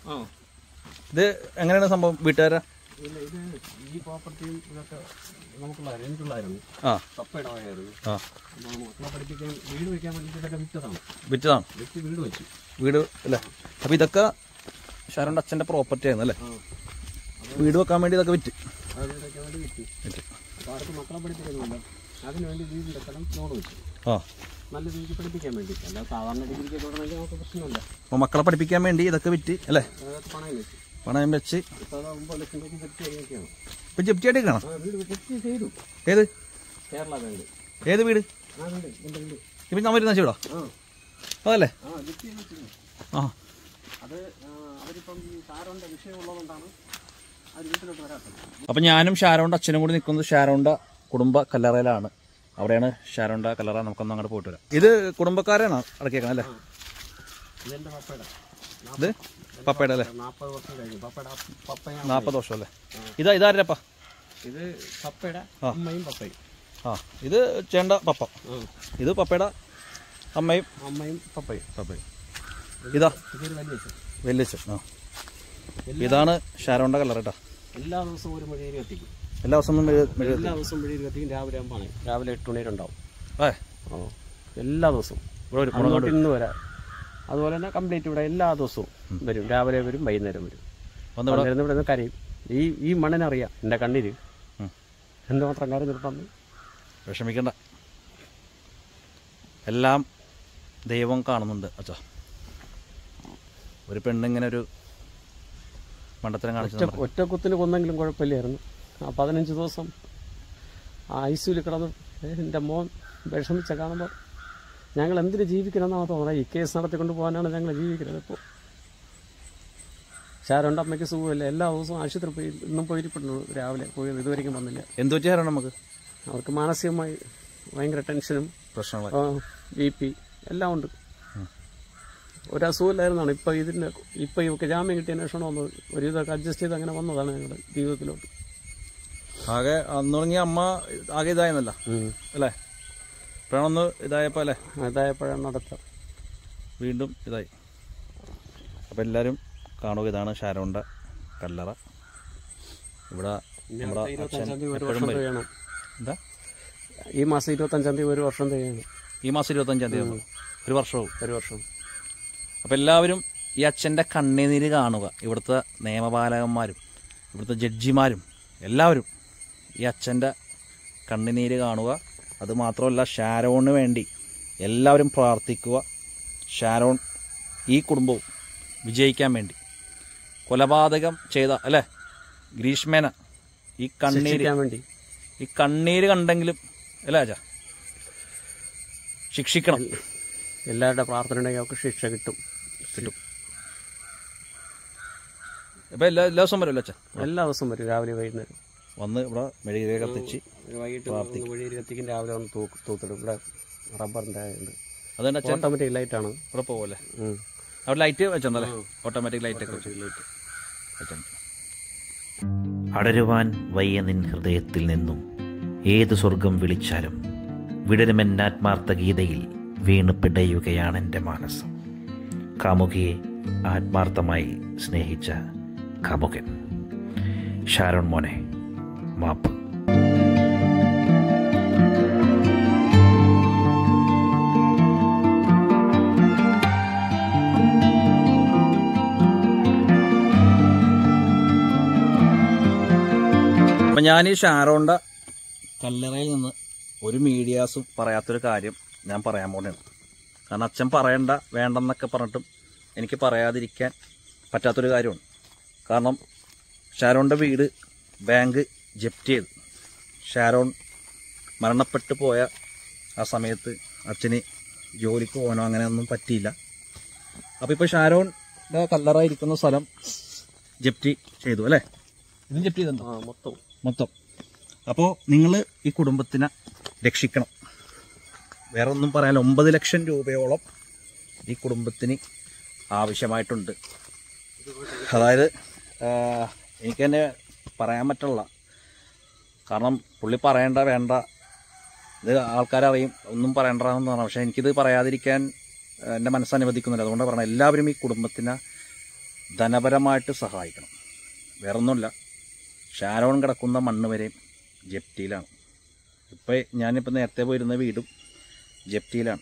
ഇത് എങ്ങനെയാണ് സംഭവം വീട്ടുകാരാ ഇല്ല ഇത് ഈ പ്രോപ്പർട്ടിയും ഇതൊക്കെ നമുക്കുള്ളതായിരുന്നു എനിക്കുള്ളതായിരുന്നു ആ പപ്പയിടമായിരുന്നു ആ അപ്പോൾ മക്കളെ പഠിപ്പിക്കാൻ വീട് വയ്ക്കാൻ വേണ്ടിയിട്ട് ഇതൊക്കെ വിറ്റതാണ് വിറ്റതാണ് വിറ്റ് വീട് വെച്ചു വീട് അല്ലേ അപ്പൊ ഇതൊക്കെ ഷാരോന്റെ അച്ഛന്റെ പ്രോപ്പർട്ടി ആയിരുന്നു അല്ലേ വീട് വെക്കാൻ വേണ്ടി ഇതൊക്കെ വിറ്റ് അത് വീട് വയ്ക്കാൻ വേണ്ടി വിറ്റു വിറ്റ് അപ്പോൾ ആർക്ക് മക്കളെ പഠിപ്പിക്കുന്നില്ല അതിന് വേണ്ടി വീടിൻ്റെ സ്ഥലം ലോൺ വെച്ചു ആ നല്ല രീതിക്ക് പഠിപ്പിക്കാൻ വേണ്ടി അല്ലാതെ സാധാരണ ഡിഗ്രിക്ക് തുടങ്ങണമെങ്കിൽ നമുക്ക് പ്രശ്നമില്ല അപ്പൊ മക്കളെ പഠിപ്പിക്കാൻ വേണ്ടി ഇതൊക്കെ വിറ്റ് അല്ലേ അതൊക്കെ പണയം വെച്ചു പണയം വെച്ച് ഇപ്പോൾ അത് ഒമ്പത് ലക്ഷം രൂപയ്ക്ക് സെറ്റ് ചെയ്യുകയാണ് ഇപ്പൊ ജപ്തിയായിട്ട് കാണാം ആ വീട് സെറ്റ് ചെയ്തു ഏത് കേരള ബാങ്ക് ഏത് വീട് ആ വീട് എൻ്റെ വീട് ഇപ്പൊ നമ്മൾ ഇരുന്ന വീടാ ആ അതല്ലേ ആ ജപ്തി ചെയ്ത് വെച്ചിരുന്നു ആ അത് ആ, അവരിപ്പം ഈ സാറിൻ്റെ വിഷയമുള്ളതുകൊണ്ടാണ് അവർ വീട്ടിലോട്ട് വരാത്തത് അപ്പൊ ഞാനും ഷാരോന്റെ അച്ഛനും കൂടി നിൽക്കുന്നത് ഷാരോന്റെ കുടുംബ കല്ലറയിലാണ് അവിടെയാണ് ഷാരോന്റെ കല്ലറ നമുക്കൊന്ന് അങ്ങോട്ട് പോയിട്ട് വരാം ഇത് കുടുംബക്കാരാണ് അടക്കിയേക്കണം അല്ലേ ഇതെൻ്റെ പപ്പയുടെ ഇത് പപ്പയുടെ അല്ലേ നാൽപ്പത് വർഷം കഴിഞ്ഞു പപ്പയുടെ പപ്പയാണ് നാൽപ്പത് വർഷം അല്ലേ ഇതാ ഇതാരപ്പാ ഇത് പപ്പയുടെ അമ്മയും പപ്പയും ആ ഇത് ചേണ്ട പപ്പ ആ ഇത് പപ്പയുടെ അമ്മയും അമ്മയും പപ്പയും പപ്പയും ഇതാ ഇതൊരു വലിയ അച്ഛൻ. വെല്ലിച്ചൻ ആ ഇതാണ് ഷാരോണ്ട കളർ കേട്ടോ എല്ലാ ദിവസവും ഒരു മെഴുകുതിരി കത്തിക്കും എല്ലാ ദിവസവും മെഴു- മെഴു- എല്ലാ ദിവസവും മെഴുകുതിരി കത്തിക്കും രാവിലെ ആകുമ്പോൾ രാവിലെ എട്ട് മണി വരെ ഉണ്ടാവും ഏ, ആ എല്ലാ ദിവസവും ഇവിടെ ഒരു അങ്ങോട്ട് ഇന്ന് വരാം അതുപോലെ തന്നെ കംപ്ലീറ്റ് ഇവിടെ എല്ലാ ദിവസവും വരും രാവിലെ വരും വൈകുന്നേരം വരും വന്ന് ഇവിടെ വന്നിരുന്ന് ഇവിടെ നിന്ന് കരയും ഈ ഈ മണ്ണിനറിയാം എൻ്റെ കണ്ണീര് എന്തുമാത്രം കരഞ്ഞിട്ടുണ്ടെന്ന് വിഷമിക്കണ്ട എല്ലാം ദൈവം കാണുന്നുണ്ട് അച്ഛാ ഒരു പെണ്ണിങ്ങനെ ഒരു മണ്ടത്തരം കാണിച്ചു ഒറ്റ ഒറ്റക്കുത്തിന് കൊന്നെങ്കിലും കുഴപ്പമില്ലായിരുന്നു ആ പതിനഞ്ച് ദിവസം ആ ഐസിയിൽ കിടന്ന് എൻ്റെ മോൻ വിഷമിച്ച കാണുമ്പോൾ ഞങ്ങൾ എന്തിനു ജീവിക്കണമെന്നാണ് തോന്നുന്നത് ഈ കേസ് നടത്തിക്കൊണ്ട് പോകാനാണ് ഞങ്ങൾ ജീവിക്കുന്നത് ഇപ്പോൾ ഷാരോൻ്റെ അമ്മയ്ക്ക് സുഖമില്ല എല്ലാ ദിവസവും ആശുപത്രി പോയി ഇന്നും പോയിരിക്കുന്നു രാവിലെ പോയി ഇതുവരെയും വന്നില്ല എന്തു വെച്ചാൽ നമുക്ക് അവർക്ക് മാനസികമായി ഭയങ്കര ടെൻഷനും പ്രശ്നങ്ങൾ ബി പി എല്ലാം ഉണ്ട് ഒരസുഖമില്ലായിരുന്നാണ് ഇപ്പം ഇതിൻ്റെ ഇപ്പം ഇവർക്ക് ജാമ്യം കിട്ടിയതിന് ശേഷമാണ് വന്നത് ഒരു ഇതൊക്കെ അഡ്ജസ്റ്റ് ചെയ്ത് അങ്ങനെ വന്നതാണ് ഞങ്ങളുടെ ജീവിതത്തിലോട്ട് ആകെ അന്ന് തുടങ്ങിയ അമ്മ ആകെ ഇതായെന്നല്ല അല്ലേ ഇപ്പോഴാണൊന്ന് ഇതായപ്പോ അല്ലേ അതായപ്പോഴാണ് നടത്തുക വീണ്ടും ഇതായി അപ്പം എല്ലാവരും കാണുക ഇതാണ് ഷാരോണ്ട കല്ലറ ഇവിടെ നമ്മുടെ അച്ഛൻ ഇരുപത്തഞ്ചാം തീയതി ഒരു എപ്പോഴും വർഷം വരും കഴിയണം എന്താ ഈ മാസം ഇരുപത്തഞ്ചാം തീയതി ഒരു വർഷം കഴിയണം ഈ മാസം ഇരുപത്തഞ്ചാം തീയതി ആകുമ്പോൾ ഒരു വർഷവും ഒരു വർഷം അപ്പം എല്ലാവരും ഈ അച്ഛൻ്റെ കണ്ണുനീര് കാണുക ഇവിടുത്തെ നിയമപാലകന്മാരും ഇവിടുത്തെ ജഡ്ജിമാരും എല്ലാവരും ഈ അച്ഛൻ്റെ കണ്ണുനീര് കാണുക അത് മാത്രമല്ല ഷാരോണിന് വേണ്ടി എല്ലാവരും പ്രാർത്ഥിക്കുക ഷാരോൺ ഈ കുടുംബവും വിജയിക്കാൻ വേണ്ടി കൊലപാതകം ചെയ്ത അല്ലേ ഗ്രീഷ്മേന ഈ കണ്ണീര് ശിക്ഷിക്കാൻ വേണ്ടി ഈ കണ്ണീര് കണ്ടെങ്കിലും അല്ലേ അച്ഛാ ശിക്ഷിക്കണം എല്ലാവരുടെ പ്രാർത്ഥന ഉണ്ടെങ്കിൽ അവർക്ക് ശിക്ഷ കിട്ടും കിട്ടും ഇപ്പം എല്ലാ എല്ലാ ദിവസവും വരുമല്ലോ അച്ഛാ എല്ലാ ദിവസവും വരും രാവിലെ വൈകുന്നേരം വന്ന് ഇവിടെ മെഴുകുതിരി കത്തിച്ച് ഒരു വൈകിട്ട് വഴി കത്തിക്കും രാവിലെ വന്ന് തൂക്ക് തൂത്തിടും ഇവിടെ റബ്ബറിൻ്റെ ഉണ്ട് അതുകൊണ്ട് അച്ഛൻ ഓട്ടോമാറ്റിക് ലൈറ്റാണ് ഇവിടെ പോകുമല്ലേ അവിടെ ലൈറ്റ് വെച്ചിട്ടുണ്ടല്ലേ ഓട്ടോമാറ്റിക് ലൈറ്റ് ഒക്കെ വെച്ച് വെച്ചിട്ടുണ്ട് അടരുവാൻ വയ്യ നിൻ ഹൃദയത്തിൽ നിന്നും ഏതു സ്വർഗം വിളിച്ചാലും വിടരുമെന്നാത്മാർത്ഥ ഗീതയിൽ വീണ് പിടയുകയാണെൻ്റെ മാനസം കാമുകിയെ ആത്മാർത്ഥമായി സ്നേഹിച്ച കാമുകൻ ഷാരോൺ മോനെ മാപ്പ് അപ്പം ഞാൻ ഈ ഷാരോണ്ട കല്ലറയിൽ നിന്ന് ഒരു മീഡിയാസും പറയാത്തൊരു കാര്യം ഞാൻ പറയാൻ പോണേണ് കാരണം അച്ഛൻ പറയണ്ട വേണ്ടെന്നൊക്കെ പറഞ്ഞിട്ടും എനിക്ക് പറയാതിരിക്കാൻ പറ്റാത്തൊരു കാര്യമാണ് കാരണം ഷാരോണിൻ്റെ വീട് ബാങ്ക് ജപ്തി ചെയ്തു ഷാരോൺ മരണപ്പെട്ടു പോയ ആ സമയത്ത് അച്ഛന് ജോലിക്ക് പോകാനോ അങ്ങനെയൊന്നും പറ്റിയില്ല അപ്പോൾ ഇപ്പോൾ ഷാരോണിൻ്റെ കല്ലറ ഇരിക്കുന്ന സ്ഥലം ജപ്തി ചെയ്തു അല്ലേ ഇതും ജപ്തി ചെയ്തിട്ടുണ്ടോ ആ മൊത്തം മൊത്തം അപ്പോൾ നിങ്ങൾ ഈ കുടുംബത്തിനെ രക്ഷിക്കണം വേറെ ഒന്നും പറയാനില്ല ഒമ്പത് ലക്ഷം രൂപയോളം ഈ കുടുംബത്തിന് ആവശ്യമായിട്ടുണ്ട് അതായത് ആ, എനിക്ക് തന്നെ പറയാൻ പറ്റുള്ള കാരണം പുള്ളി പറയേണ്ട വേണ്ട ഇത് ആൾക്കാരറിയും ഒന്നും പറയണ്ടെന്ന് പറഞ്ഞു പക്ഷേ എനിക്കിത് പറയാതിരിക്കാൻ ആ, എൻ്റെ മനസ്സ് അനുവദിക്കുന്നില്ല അതുകൊണ്ട് പറയണം എല്ലാവരും ഈ കുടുംബത്തിനെ ധനപരമായിട്ട് സഹായിക്കണം വേറൊന്നുമില്ല ഷാരോൺ കിടക്കുന്ന മണ്ണ് വരെയും ജപ്തിയിലാണ് ഇപ്പോൾ ഞാനിപ്പോൾ നേരത്തെ പോയിരുന്ന വീടും ജപ്തിയിലാണ്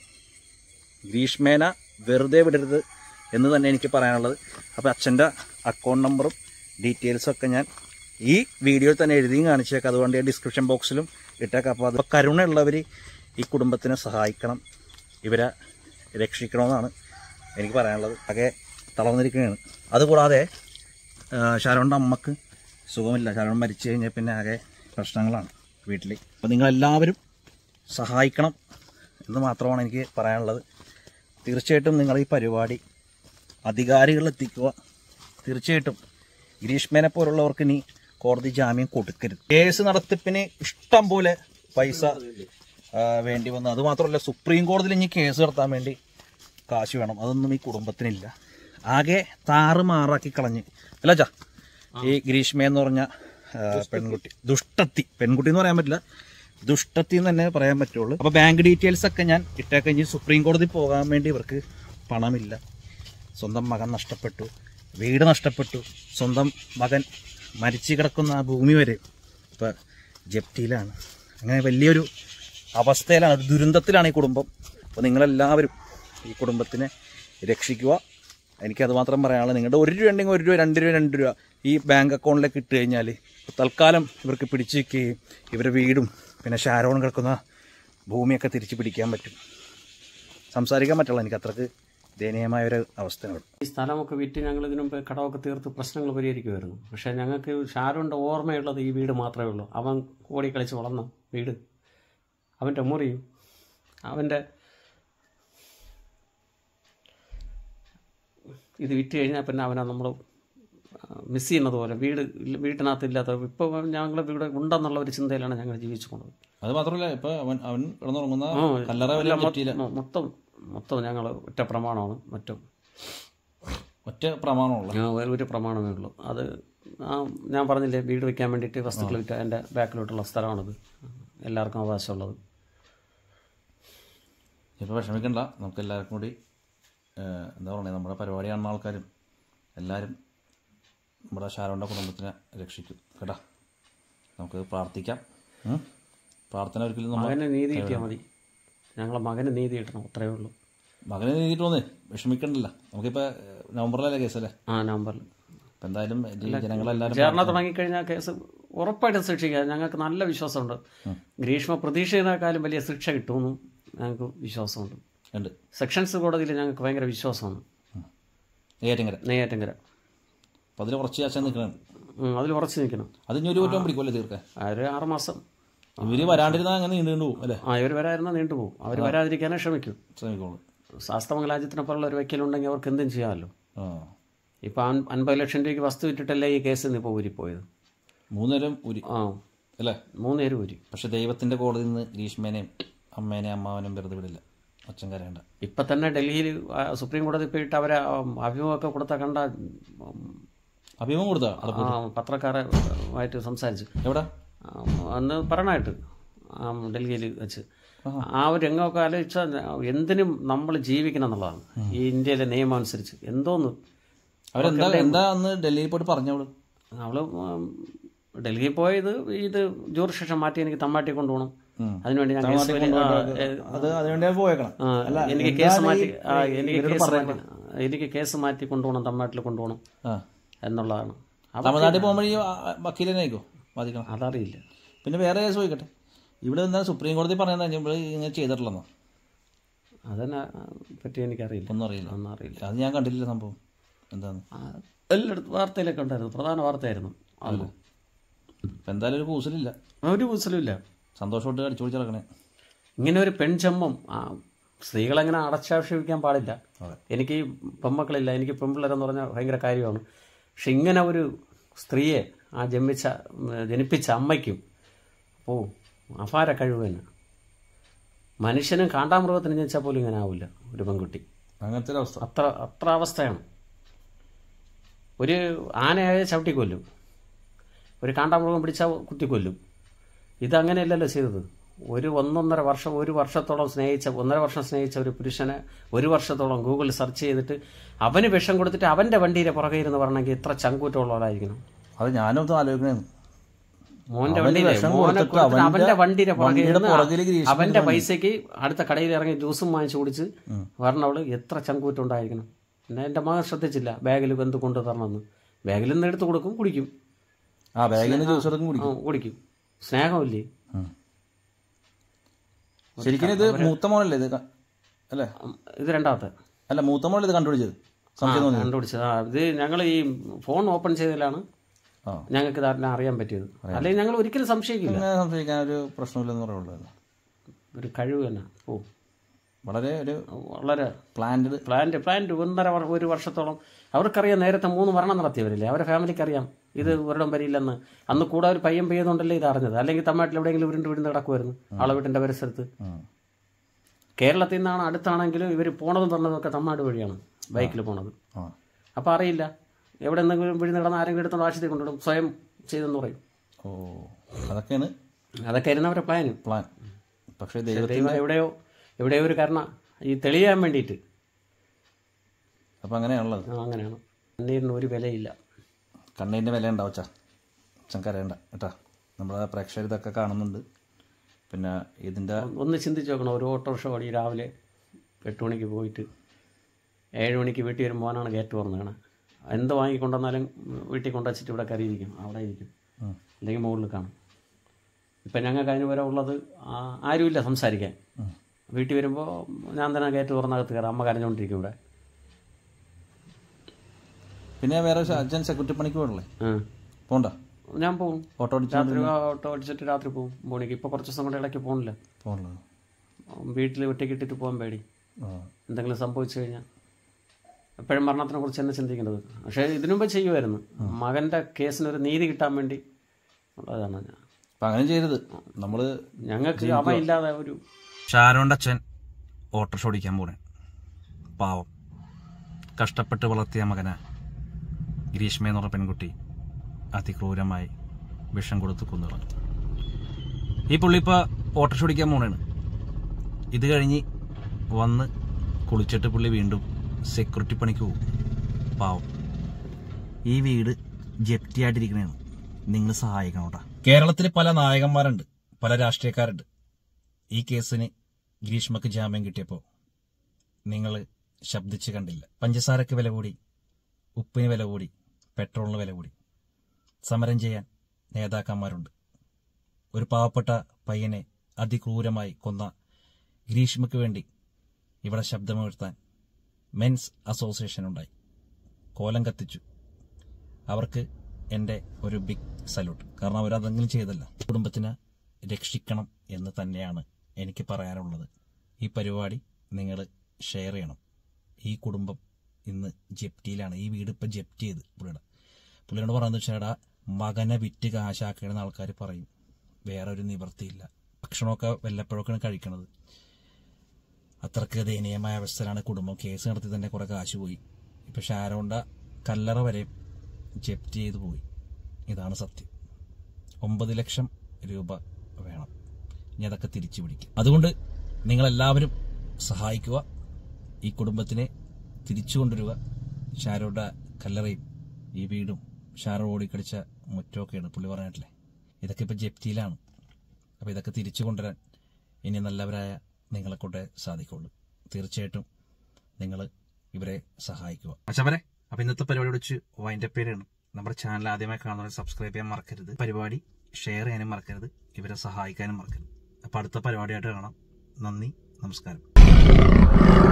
ഗ്രീഷ്മേന വെറുതെ വിടരുത് എന്ന് തന്നെ എനിക്ക് പറയാനുള്ളത് അപ്പോൾ അച്ഛൻ്റെ അക്കൗണ്ട് നമ്പറും ഡീറ്റെയിൽസും ഒക്കെ ഞാൻ ഈ വീഡിയോയിൽ തന്നെ എഴുതിയും കാണിച്ചേക്കാം അതുകൊണ്ട് ഞാൻ ഡിസ്ക്രിപ്ഷൻ ബോക്സിലും ഇട്ടേക്കാം അപ്പോൾ അത് കരുണയുള്ളവർ ഈ കുടുംബത്തിനെ സഹായിക്കണം ഇവരെ രക്ഷിക്കണമെന്നാണ് എനിക്ക് പറയാനുള്ളത് ആകെ തളർന്നിരിക്കുകയാണ് അതുകൂടാതെ ആ, ഷാരോണിൻ്റെ അമ്മക്ക് സുഖമില്ല ഷാരോൺ മരിച്ചു കഴിഞ്ഞാൽ പിന്നെ ആകെ പ്രശ്നങ്ങളാണ് വീട്ടിൽ അപ്പോൾ നിങ്ങളെല്ലാവരും സഹായിക്കണം എന്ന് മാത്രമാണ് എനിക്ക് പറയാനുള്ളത് തീർച്ചയായിട്ടും നിങ്ങൾ ഈ പരിപാടി അധികാരികളിൽ എത്തിക്കുക തീർച്ചയായിട്ടും ഗ്രീഷ്മേനെ പോലുള്ളവർക്ക് ഇനി കോടതി ജാമ്യം കൊടുക്കരുത് കേസ് നടത്തിപ്പിന് ഇഷ്ടം പോലെ പൈസ ആ, വേണ്ടി വന്നു അതുമാത്രമല്ല സുപ്രീം കോടതിയിൽ ഇനി കേസ് നടത്താൻ വേണ്ടി കാശ് വേണം അതൊന്നും ഈ കുടുംബത്തിനില്ല ആകെ താറുമാറാക്കി കളഞ്ഞ് അല്ല ചാ ഈ ഗ്രീഷ്മ എന്ന് പറഞ്ഞ ആ, പെൺകുട്ടി ദുഷ്ടത്തി പെൺകുട്ടി എന്ന് പറയാൻ പറ്റില്ല ദുഷ്ടത്തി എന്ന് തന്നെ പറയാൻ പറ്റുള്ളൂ അപ്പോൾ ബാങ്ക് ഡീറ്റെയിൽസ് ഒക്കെ ഞാൻ ഇട്ടേക്ക് കഴിഞ്ഞ് സുപ്രീം കോടതി പോകാൻ വേണ്ടി ഇവർക്ക് പണമില്ല സ്വന്തം മകൻ നഷ്ടപ്പെട്ടു വീട് നഷ്ടപ്പെട്ടു സ്വന്തം മകൻ മരിച്ചു കിടക്കുന്ന ആ ഭൂമി വരെ ഇപ്പം ജപ്തിയിലാണ് അങ്ങനെ വലിയൊരു അവസ്ഥയിലാണ് ഒരു ദുരന്തത്തിലാണ് ഈ കുടുംബം അപ്പോൾ നിങ്ങളെല്ലാവരും ഈ കുടുംബത്തിനെ രക്ഷിക്കുക എനിക്കത് മാത്രം പറയാനുള്ളത് നിങ്ങളുടെ ഒരു രൂപ ഉണ്ടെങ്കിൽ ഒരു രൂപ രണ്ട് രൂപ രണ്ട് രൂപ ഈ ബാങ്ക് അക്കൗണ്ടിലേക്ക് ഇട്ട് കഴിഞ്ഞാൽ തൽക്കാലം ഇവർക്ക് പിടിച്ചു വയ്ക്കുകയും ഇവരുടെ വീടും പിന്നെ ഷാരോൺ കിടക്കുന്ന ഭൂമിയൊക്കെ തിരിച്ച് പിടിക്കാൻ പറ്റും സംസാരിക്കാൻ പറ്റുള്ള എനിക്ക് അത്രക്ക് ദയനീയമായ ഒരു അവസ്ഥയാണ് ഈ സ്ഥലമൊക്കെ വിറ്റ് ഞങ്ങൾ ഇതിനു മുമ്പ് കടമൊക്കെ തീർത്ത് പ്രശ്നങ്ങൾ പരിഹരിക്കുമായിരുന്നു പക്ഷേ ഞങ്ങൾക്ക് ഷാരുവിൻ്റെ ഓർമ്മയുള്ളത് ഈ വീട് മാത്രമേ ഉള്ളൂ അവൻ ഓടി കളിച്ച് വളർന്ന വീട് അവൻ്റെ മുറിയും അവൻ്റെ ഇത് വിറ്റ് കഴിഞ്ഞാൽ പിന്നെ അവനെ നമ്മൾ മിസ് ചെയ്യുന്നത് പോലെ വീട് ഇല്ല- വീട്ടിനകത്ത് ഇല്ലാത്ത ഇപ്പോൾ ഞങ്ങൾ വീട് ഉണ്ടെന്നുള്ള ഒരു ചിന്തയിലാണ് ഞങ്ങൾ ജീവിച്ചു പോണത് അത് മാത്രമല്ല ഇപ്പൊ അവൻ അവൻ കിടന്നുറങ്ങുന്ന ആ, കല്ലറ വരെ എല്ലാം മൊ- ജപ്തിയില മൊ- മൊത്തം മൊത്തം ഞങ്ങൾ ഒറ്റ പ്രമാണമാണ് മറ്റും ഒറ്റ പ്രമാണമുള്ള ആ, ഒരു- ഒരു പ്രമാണമേ ഉള്ളൂ അത് ആ ഞാൻ പറഞ്ഞില്ലേ വീട് വെക്കാൻ വേണ്ടിയിട്ട് വസ്തുക്കൾ വിറ്റ എൻ്റെ ബാക്കിലോട്ടുള്ള സ്ഥലമാണിത് എല്ലാവർക്കും അവകാശമുള്ളത് ഇപ്പൊ വിഷമിക്കണ്ട നമുക്ക് എല്ലാവർക്കും കൂടി ഏഹ്, എന്താ പറയുക നമ്മുടെ പരിപാടി കാണുന്ന ആൾക്കാരും എല്ലാവരും നമ്മുടെ ഷാരോന്റെ കുടുംബത്തിനെ രക്ഷിക്കും കേട്ടാ നമുക്ക് പ്രാർത്ഥിക്കാം ഉം? പ്രാർത്ഥന ഒരിക്കലും നമ്മൾ മകന് നീതി കിട്ടിയാൽ മതി ഞങ്ങളെ മകന് നീതി കിട്ടണം അത്രയേ ഉള്ളൂ മകനെ നീതിയിട്ട് വന്നേ വിഷമിക്കണ്ടല്ല നമുക്കിപ്പോൾ നവംബറിലല്ലേ കേസല്ലേ ആ നമ്പറിൽ അപ്പം എന്തായാലും ഈ ജനങ്ങളെല്ലാവരും ചേർന്ന തുടങ്ങിക്കഴിഞ്ഞാൽ കേസ് ഉറപ്പായിട്ടും ശിക്ഷിക്കുക ഞങ്ങൾക്ക് നല്ല വിശ്വാസമുണ്ട് ഗ്രീഷ്മ പ്രതീക്ഷിച്ചതിനേക്കാളും വലിയ ശിക്ഷ കിട്ടുമെന്നും ഞങ്ങൾക്ക് വിശ്വാസമുണ്ട് ഉണ്ട് സെക്ഷൻസ് കോടതിയിൽ ഞങ്ങൾക്ക് ഭയങ്കര വിശ്വാസമാണ് നെയ്യാറ്റിങ്കര നെയ്യാറ്റങ്കര അപ്പം അതിൽ കുറച്ച് ചാച്ച നിൽക്കണം അതിൽ ഉറച്ചു നിൽക്കണം അത് ഇനി ഒരു കൊല്ലം പിടിക്കുമല്ലേ തീർക്കാൻ ആ ഒരു ആറുമാസം ഇവര് വരാണ്ടിരുന്നാൽ അങ്ങനെ നീണ്ടു നീണ്ടു പോകും അല്ലേ ആ ഇവർ വരായിരുന്നാൽ നീണ്ടുപോകും അവർ വരാതിരിക്കാനേ ശ്രമിക്കും ശ്രമിക്കോളൂ ശാസ്ത്രമംഗലാജ്യത്തിനെ പോലുള്ള ഒരു വക്കീലുണ്ടെങ്കിൽ അവർക്ക് എന്തും ചെയ്യാമല്ലോ ആ ഇപ്പം അൻ അൻപത് ലക്ഷം രൂപയ്ക്ക് വസ്തു വിറ്റിട്ടല്ലേ ഈ കേസ് ഇപ്പോൾ ഊരിപ്പോയത് മൂന്നേരം ഉരി ആ അല്ലേ മൂന്ന് പേര് ഊരി പക്ഷെ ദൈവത്തിന്റെ കോടതിയിൽ നിന്ന് ഗ്രീഷ്മേനെയും അമ്മേനെയും അമ്മാവനെയും വെറുതെ വിടില്ല അച്ഛൻ കരയണ്ട ഇപ്പം തന്നെ ഡൽഹിയിൽ ആ, സുപ്രീം കോടതി പോയിട്ട് അവരെ ആ, അഭിമുഖമൊക്കെ കൊടുത്ത കണ്ട ഉം, അഭിമുഖം കൊടുത്താ ആ പത്രക്കാരെ ആയിട്ട് സംസാരിച്ചു എവിടെ ആ, അന്ന് പറയണായിട്ട് ഡൽഹിയിൽ വെച്ച് ആ ഒരു രംഗമൊക്കെ ആലോചിച്ചാൽ എന്തിനും നമ്മൾ ജീവിക്കണം എന്നുള്ളതാണ് ഈ ഇന്ത്യയിലെ നിയമം അനുസരിച്ച് എന്തോന്ന് അവരെന്താ എന്താ അന്ന് ഡൽഹിയിൽ പോയിട്ട് പറഞ്ഞവള് അവള് ഉം, ഡൽഹിയിൽ പോയത് ഇത് ജൂറിസ്ഡിക്ഷൻ മാറ്റി എനിക്ക് തമ്മാട്ടി കൊണ്ടുപോകണം അതിനുവേണ്ടി ഞാൻ കേസ് വലി- ആ, ഏ, അത് അതിനുവേണ്ടി പോയേക്കണം ആ, എനിക്ക് കേസ് മാറ്റി ആ, എനിക്ക് കേസ് മാറ്റി എനിക്ക് കേസ് മാറ്റി കൊണ്ടുപോകണം തമ്മാട്ടിൽ കൊണ്ടുപോകണം ആ എന്നുള്ളതാണ് അവ- തമിഴ്നാട്ടിൽ പോകുമ്പോൾ ഈ വക്കീലിനായിക്കോ ബാധിക്കണം അതറിയില്ല പിന്നെ വേറെ കേസ് ചോദിക്കട്ടെ ഇവിടെ എന്താ സുപ്രീം കോടതി പറയുന്നത് നമ്മൾ ഇങ്ങനെ ചെയ്തിട്ടില്ലെന്നോ അതിനെ പറ്റി എനിക്കറിയില്ല ഒന്നും അറിയില്ല ഒന്നും അറിയില്ല അത് ഞാൻ കണ്ടില്ല സംഭവം എന്താന്ന് ആ, എല്ലായിടത്തും വാർത്തയിലൊക്കെ ഉണ്ടായിരുന്നു പ്രധാന വാർത്തയായിരുന്നു അന്ന് ഇപ്പം എന്തായാലും ഒരു കൂസലില്ല ഒരു കുസലുമില്ല സന്തോഷമായിട്ട് അടിച്ചു പൊളിച്ച് നടക്കണേ ഇങ്ങനെ ഒരു പെൺചമ്മം ആ, സ്ത്രീകളെങ്ങനെ അടച്ചാക്ഷേപിക്കാൻ പാടില്ല എനിക്ക് ഈ പെൺമക്കളില്ല എനിക്ക് പെൺപിള്ളേരെന്ന് പറഞ്ഞാൽ ഭയങ്കര കാര്യമാണ് പക്ഷെ ഇങ്ങനെ ഒരു സ്ത്രീയെ ആ ജന്മിച്ച ഉം, ജനിപ്പിച്ച അമ്മയ്ക്കും ഓ അപാര കഴിവ് തന്നെ മനുഷ്യനും കാണ്ടാമൃഗത്തിന് ജനിച്ചാൽ പോലും ഇങ്ങനെ ആവില്ല ഒരു പെൺകുട്ടി അങ്ങനത്തെ ഒരു അവസ്ഥ അത്ര അത്ര അവസ്ഥയാണ് ഒരു ആനയായ ചവിട്ടിക്കൊല്ലും ഒരു കാണ്ടാമൃഗം പിടിച്ചാൽ കുത്തിക്കൊല്ലും ഇതങ്ങനെയല്ലല്ലോ ചെയ്തത് ഒരു ഒന്നൊന്നര വർഷം ഒരു വർഷത്തോളം സ്നേഹിച്ച ഒന്നര വർഷം സ്നേഹിച്ച ഒരു പുരുഷനെ ഒരു വർഷത്തോളം ഗൂഗിളിൽ സെർച്ച് ചെയ്തിട്ട് അവന് വിഷം കൊടുത്തിട്ട് അവൻ്റെ വണ്ടിയിലെ പുറകെ ഇരുന്ന് പറഞ്ഞെങ്കിൽ ഇത്ര ചങ്കൂറ്റമുള്ളവരായിരിക്കണം അത് ഞാനും ഒന്ന് ആലോചിക്കണേ മോന്റെ അവന് വണ്ടിയിലെ വിഷം മോനെ കൊടുത്തിട്ട് കൊടുത്തിട്ട് അവന്റെ അവന്റെ വണ്ടിയുടെ പുറകെ വണ്ടിയുടെ ഇരുന്ന് പുറകില് ഗ്രീഷ്മ അവന്റെ പൈസക്ക് അടുത്ത കടയിൽ ഇറങ്ങി ജ്യൂസും വാങ്ങിച്ചു കുടിച്ച് വരണവള് എത്ര ചങ്കൂറ്റം ഉണ്ടായിരിക്കണം പിന്നെ എന്റെ മകൻ ശ്രദ്ധിച്ചില്ല ബാഗിൽ എന്ത് കൊണ്ടു തരണമെന്ന് ബാഗിൽ നിന്ന് എടുത്ത് കൊടുക്കും കുടിക്കും ആ ബാഗിൽ നിന്ന് ജ്യൂസ് എടുക്കും ആ, കുടിക്കും കുടിക്കും സ്നേഹമില്ലേ ഉം. ശരിക്കും ഇത് മൂത്ത മോനല്ലേ ഇത് ക- അല്ലേ ഉം, ഇത് രണ്ടാമത്തെ അല്ല മൂത്ത മോനല്ലേ ഇത് കണ്ടുപിടിച്ചത് സംശയം തോന്നിയത് കണ്ടുപിടിച്ചത് ആ ഇത് ഞങ്ങൾ ഈ ഫോൺ ഓപ്പൺ ചെയ്തതിലാണ് ആ ഞങ്ങൾക്ക് ഇതാരെല്ലാം അറിയാൻ പറ്റിയത് അല്ലെങ്കിൽ ഞങ്ങൾ ഒരിക്കലും സംശയിക്കില്ല അങ്ങനെ സംശയിക്കാൻ ഒരു പ്രശ്നമില്ലെന്ന് പറയുള്ളൂ ഒരു കഴിവ് തന്നെ ഓ വളരെ ഒരു വളരെ പ്ലാൻഡ് പ്ലാന്റ് പ്ലാന്റ് ഒന്നര വർ- ഒരു വർഷത്തോളം അവർക്കറിയാം നേരത്തെ മൂന്ന് മരണം നടത്തിയവരില്ലേ അവരെ ഫാമിലിക്ക് അറിയാം ഇത് ഒരിടം വരിയില്ലെന്ന് അന്ന് കൂടെ ഒരു പയ്യൻ പെയ്യുന്നുണ്ടല്ലേ ഇത് അറിഞ്ഞത് അല്ലെങ്കിൽ തമിഴ്നാട്ടിൽ എവിടെയെങ്കിലും ഉരുണ്ട് വീടിന് കിടക്കുമായിരുന്നു ആളെ വീട്ടിന്റെ പരിസരത്ത് കേരളത്തിൽ നിന്നാണ് അടുത്താണെങ്കിലും ഇവർ പോണതും പറഞ്ഞതൊക്കെ തമിഴ്നാട് വഴിയാണ് ബൈക്കിൽ പോണത് ആ അപ്പോൾ അറിയില്ല എവിടെ എന്തെങ്കിലും വീഴുന്ന കിടന്ന് ആരെങ്കിലും എടുത്തോണ്ട് ആശുപത്രി കൊണ്ടുവിടും സ്വയം ചെയ്തെന്ന് പറയും ഓ അതൊക്കെയാണ് അതൊക്കെ ആയിരുന്നു അവരുടെ പ്ലാൻ പ്ലാൻ പക്ഷേ ദൈവം ദൈവം എവിടെയോ എവിടെയോ ഒരു കാരണം ഈ തെളിയാൻ വേണ്ടിയിട്ട് അപ്പം അങ്ങനെയാണുള്ളത് ആ, അങ്ങനെയാണ് കണ്ണീരിന് ഒരു വിലയില്ല കണ്ണീരിൻ്റെ വില ഉണ്ടാവും അച്ഛാ അച്ഛൻ കരയണ്ട കേട്ടാ നമ്മുടെ പ്രേക്ഷകർ ഇതൊക്കെ കാണുന്നുണ്ട് പിന്നെ ഇതിൻ്റെ ഒന്ന് ചിന്തിച്ച് നോക്കണം ഒരു ഓട്ടോറിക്ഷ ഓടി രാവിലെ എട്ട് മണിക്ക് പോയിട്ട് ഏഴ് മണിക്ക് വീട്ടിൽ വരുമ്പോൾ മോനാണ് ഗേറ്റ് തുറന്നേക്കണേ എന്ത് വാങ്ങിക്കൊണ്ടുവന്നാലും വീട്ടിൽ കൊണ്ടുവച്ചിട്ട് ഇവിടെ കയറിയിരിക്കും അവിടെ ഇരിക്കും അല്ലെങ്കിൽ മുകളിൽ കാണും ഇപ്പം ഞങ്ങൾക്ക് അതിന് വരെ ഉള്ളത് ആ- ആരുമില്ല സംസാരിക്കാൻ വീട്ടിൽ വരുമ്പോൾ ഞാൻ തന്നെ ഗേറ്റ് തുറന്നകത്ത് കയറാം അമ്മ കരഞ്ഞുകൊണ്ടിരിക്കും ഇവിടെ പിന്നെ വേറെ ഒരു അച്ഛൻ സെക്യൂരിറ്റി പണിക്ക് പോകണല്ലേ ആ. പോണ്ട ഞാൻ പോകും ഓട്ടോ അടിച്ച് രാത്രി ഓട്ടോ അടിച്ചിട്ട് രാത്രി പോകും മോണിക്ക് ഇപ്പോൾ കുറച്ച് ദിവസം കൊണ്ട് ഇടയ്ക്ക് പോകണില്ല പോകണല്ലോ വീട്ടിൽ ഒറ്റയ്ക്ക് ഇട്ടിട്ട് പോകാൻ പേടി ആ എന്തെങ്കിലും സംഭവിച്ചു കഴിഞ്ഞാൽ എപ്പോഴും മരണത്തിനെ കുറിച്ച് തന്നെ ചിന്തിക്കേണ്ടത് പക്ഷേ ഇതിനു മുമ്പ് ചെയ്യുമായിരുന്നു മകൻ്റെ കേസിനൊരു നീതി കിട്ടാൻ വേണ്ടി ഉള്ളതാണ് ഞാൻ അപ്പം അങ്ങനെ ചെയ്യരുത് നമ്മൾ ഞങ്ങൾക്ക് അവ ഇല്ലാതെ ഒരു ഷാരോന്റെ അച്ഛൻ ഓട്ടോറിക്ഷ ഓടിക്കാൻ പോണേ പാവം കഷ്ടപ്പെട്ട് വളർത്തിയ മകനെ ഗ്രീഷ്മ എന്ന് പറഞ്ഞ പെൺകുട്ടി അതിക്രൂരമായി വിഷം കൊടുത്ത് കൊന്നുകളഞ്ഞു ഈ പുള്ളി ഇപ്പോൾ ഓട്ടോറിക്ഷ ഓടിക്കാൻ പോണേണ് ഇത് കഴിഞ്ഞ് വന്ന് കുളിച്ചിട്ട് പുള്ളി വീണ്ടും സെക്യൂരിറ്റി പണിക്ക് പോകും പാവം ഈ വീട് ജപ്തിയായിട്ടിരിക്കണേണ് നിങ്ങൾ സഹായിക്കണം കേട്ടോ കേരളത്തിൽ പല നായകന്മാരുണ്ട് പല രാഷ്ട്രീയക്കാരുണ്ട് ഈ കേസിന് ഗ്രീഷ്മക്ക് ജാമ്യം കിട്ടിയപ്പോൾ നിങ്ങൾ ശബ്ദിച്ച് കണ്ടില്ല പഞ്ചസാരക്ക് വില കൂടി ഉപ്പിന് വില കൂടി പെട്രോളിന് വില കൂടി സമരം ചെയ്യാൻ നേതാക്കന്മാരുണ്ട് ഒരു പാവപ്പെട്ട പയ്യനെ അതിക്രൂരമായി കൊന്ന ഗ്രീഷ്മയ്ക്ക് വേണ്ടി ഇവിടെ ശബ്ദമുയർത്താൻ മെൻസ് അസോസിയേഷൻ ഉണ്ടായി കോലം കത്തിച്ചു അവർക്ക് എൻ്റെ ഒരു ബിഗ് സല്യൂട്ട് കാരണം അവരതെങ്കിലും ചെയ്തല്ല കുടുംബത്തിനെ രക്ഷിക്കണം എന്ന് തന്നെയാണ് എനിക്ക് പറയാനുള്ളത് ഈ പരിപാടി നിങ്ങൾ ഷെയർ ചെയ്യണം ഈ കുടുംബം ഇന്ന് ജപ്തിയിലാണ് ഈ വീട് ഇപ്പം ജപ്തി ചെയ്ത് പുള്ളിയുടെ പുള്ളിയോട് പറയുന്നത് വെച്ചാൽ എടാ മകനെ വിറ്റ് കാശാക്കണമെന്ന് ആൾക്കാർ പറയും വേറെ ഒരു നിവൃത്തിയില്ല ഭക്ഷണമൊക്കെ വല്ലപ്പോഴൊക്കെയാണ് കഴിക്കണത് അത്രക്ക് ദയനീയമായ അവസ്ഥയിലാണ് കുടുംബം കേസ് നടത്തി തന്നെ കുറെ കാശ് പോയി ഇപ്പൊ ഷാരോണ്ട കല്ലറ വരെ ജപ്തി ചെയ്തു പോയി ഇതാണ് സത്യം ഒമ്പത് ലക്ഷം രൂപ വേണം ഇനി അതൊക്കെ തിരിച്ചു പിടിക്കും അതുകൊണ്ട് നിങ്ങളെല്ലാവരും സഹായിക്കുക ഈ കുടുംബത്തിനെ തിരിച്ചു കൊണ്ടുവരിക ഷാരോയുടെ കല്ലറയും ഈ വീടും ഷാരോ ഓടിക്കടിച്ച മുറ്റമൊക്കെയാണ് പുള്ളി പറഞ്ഞിട്ടില്ലേ ഇതൊക്കെ ഇപ്പം ജപ്തിയിലാണ് അപ്പോൾ ഇതൊക്കെ തിരിച്ചു കൊണ്ടുവരാൻ ഇനി നല്ലവരായ നിങ്ങളെ കൊണ്ടേ സാധിക്കുള്ളൂ തീർച്ചയായിട്ടും നിങ്ങൾ ഇവരെ സഹായിക്കുക അച്ഛവരെ അപ്പോൾ ഇന്നത്തെ പരിപാടി വെച്ച് വൈൻഡ് അപ്പ് ചെയ്യണം നമ്മുടെ ചാനൽ ആദ്യമായി കാണുന്നവരെ സബ്സ്ക്രൈബ് ചെയ്യാൻ മറക്കരുത് പരിപാടി ഷെയർ ചെയ്യാനും മറക്കരുത് ഇവരെ സഹായിക്കാനും മറക്കരുത് അപ്പോൾ അടുത്ത പരിപാടിയായിട്ട് കാണാം നന്ദി നമസ്കാരം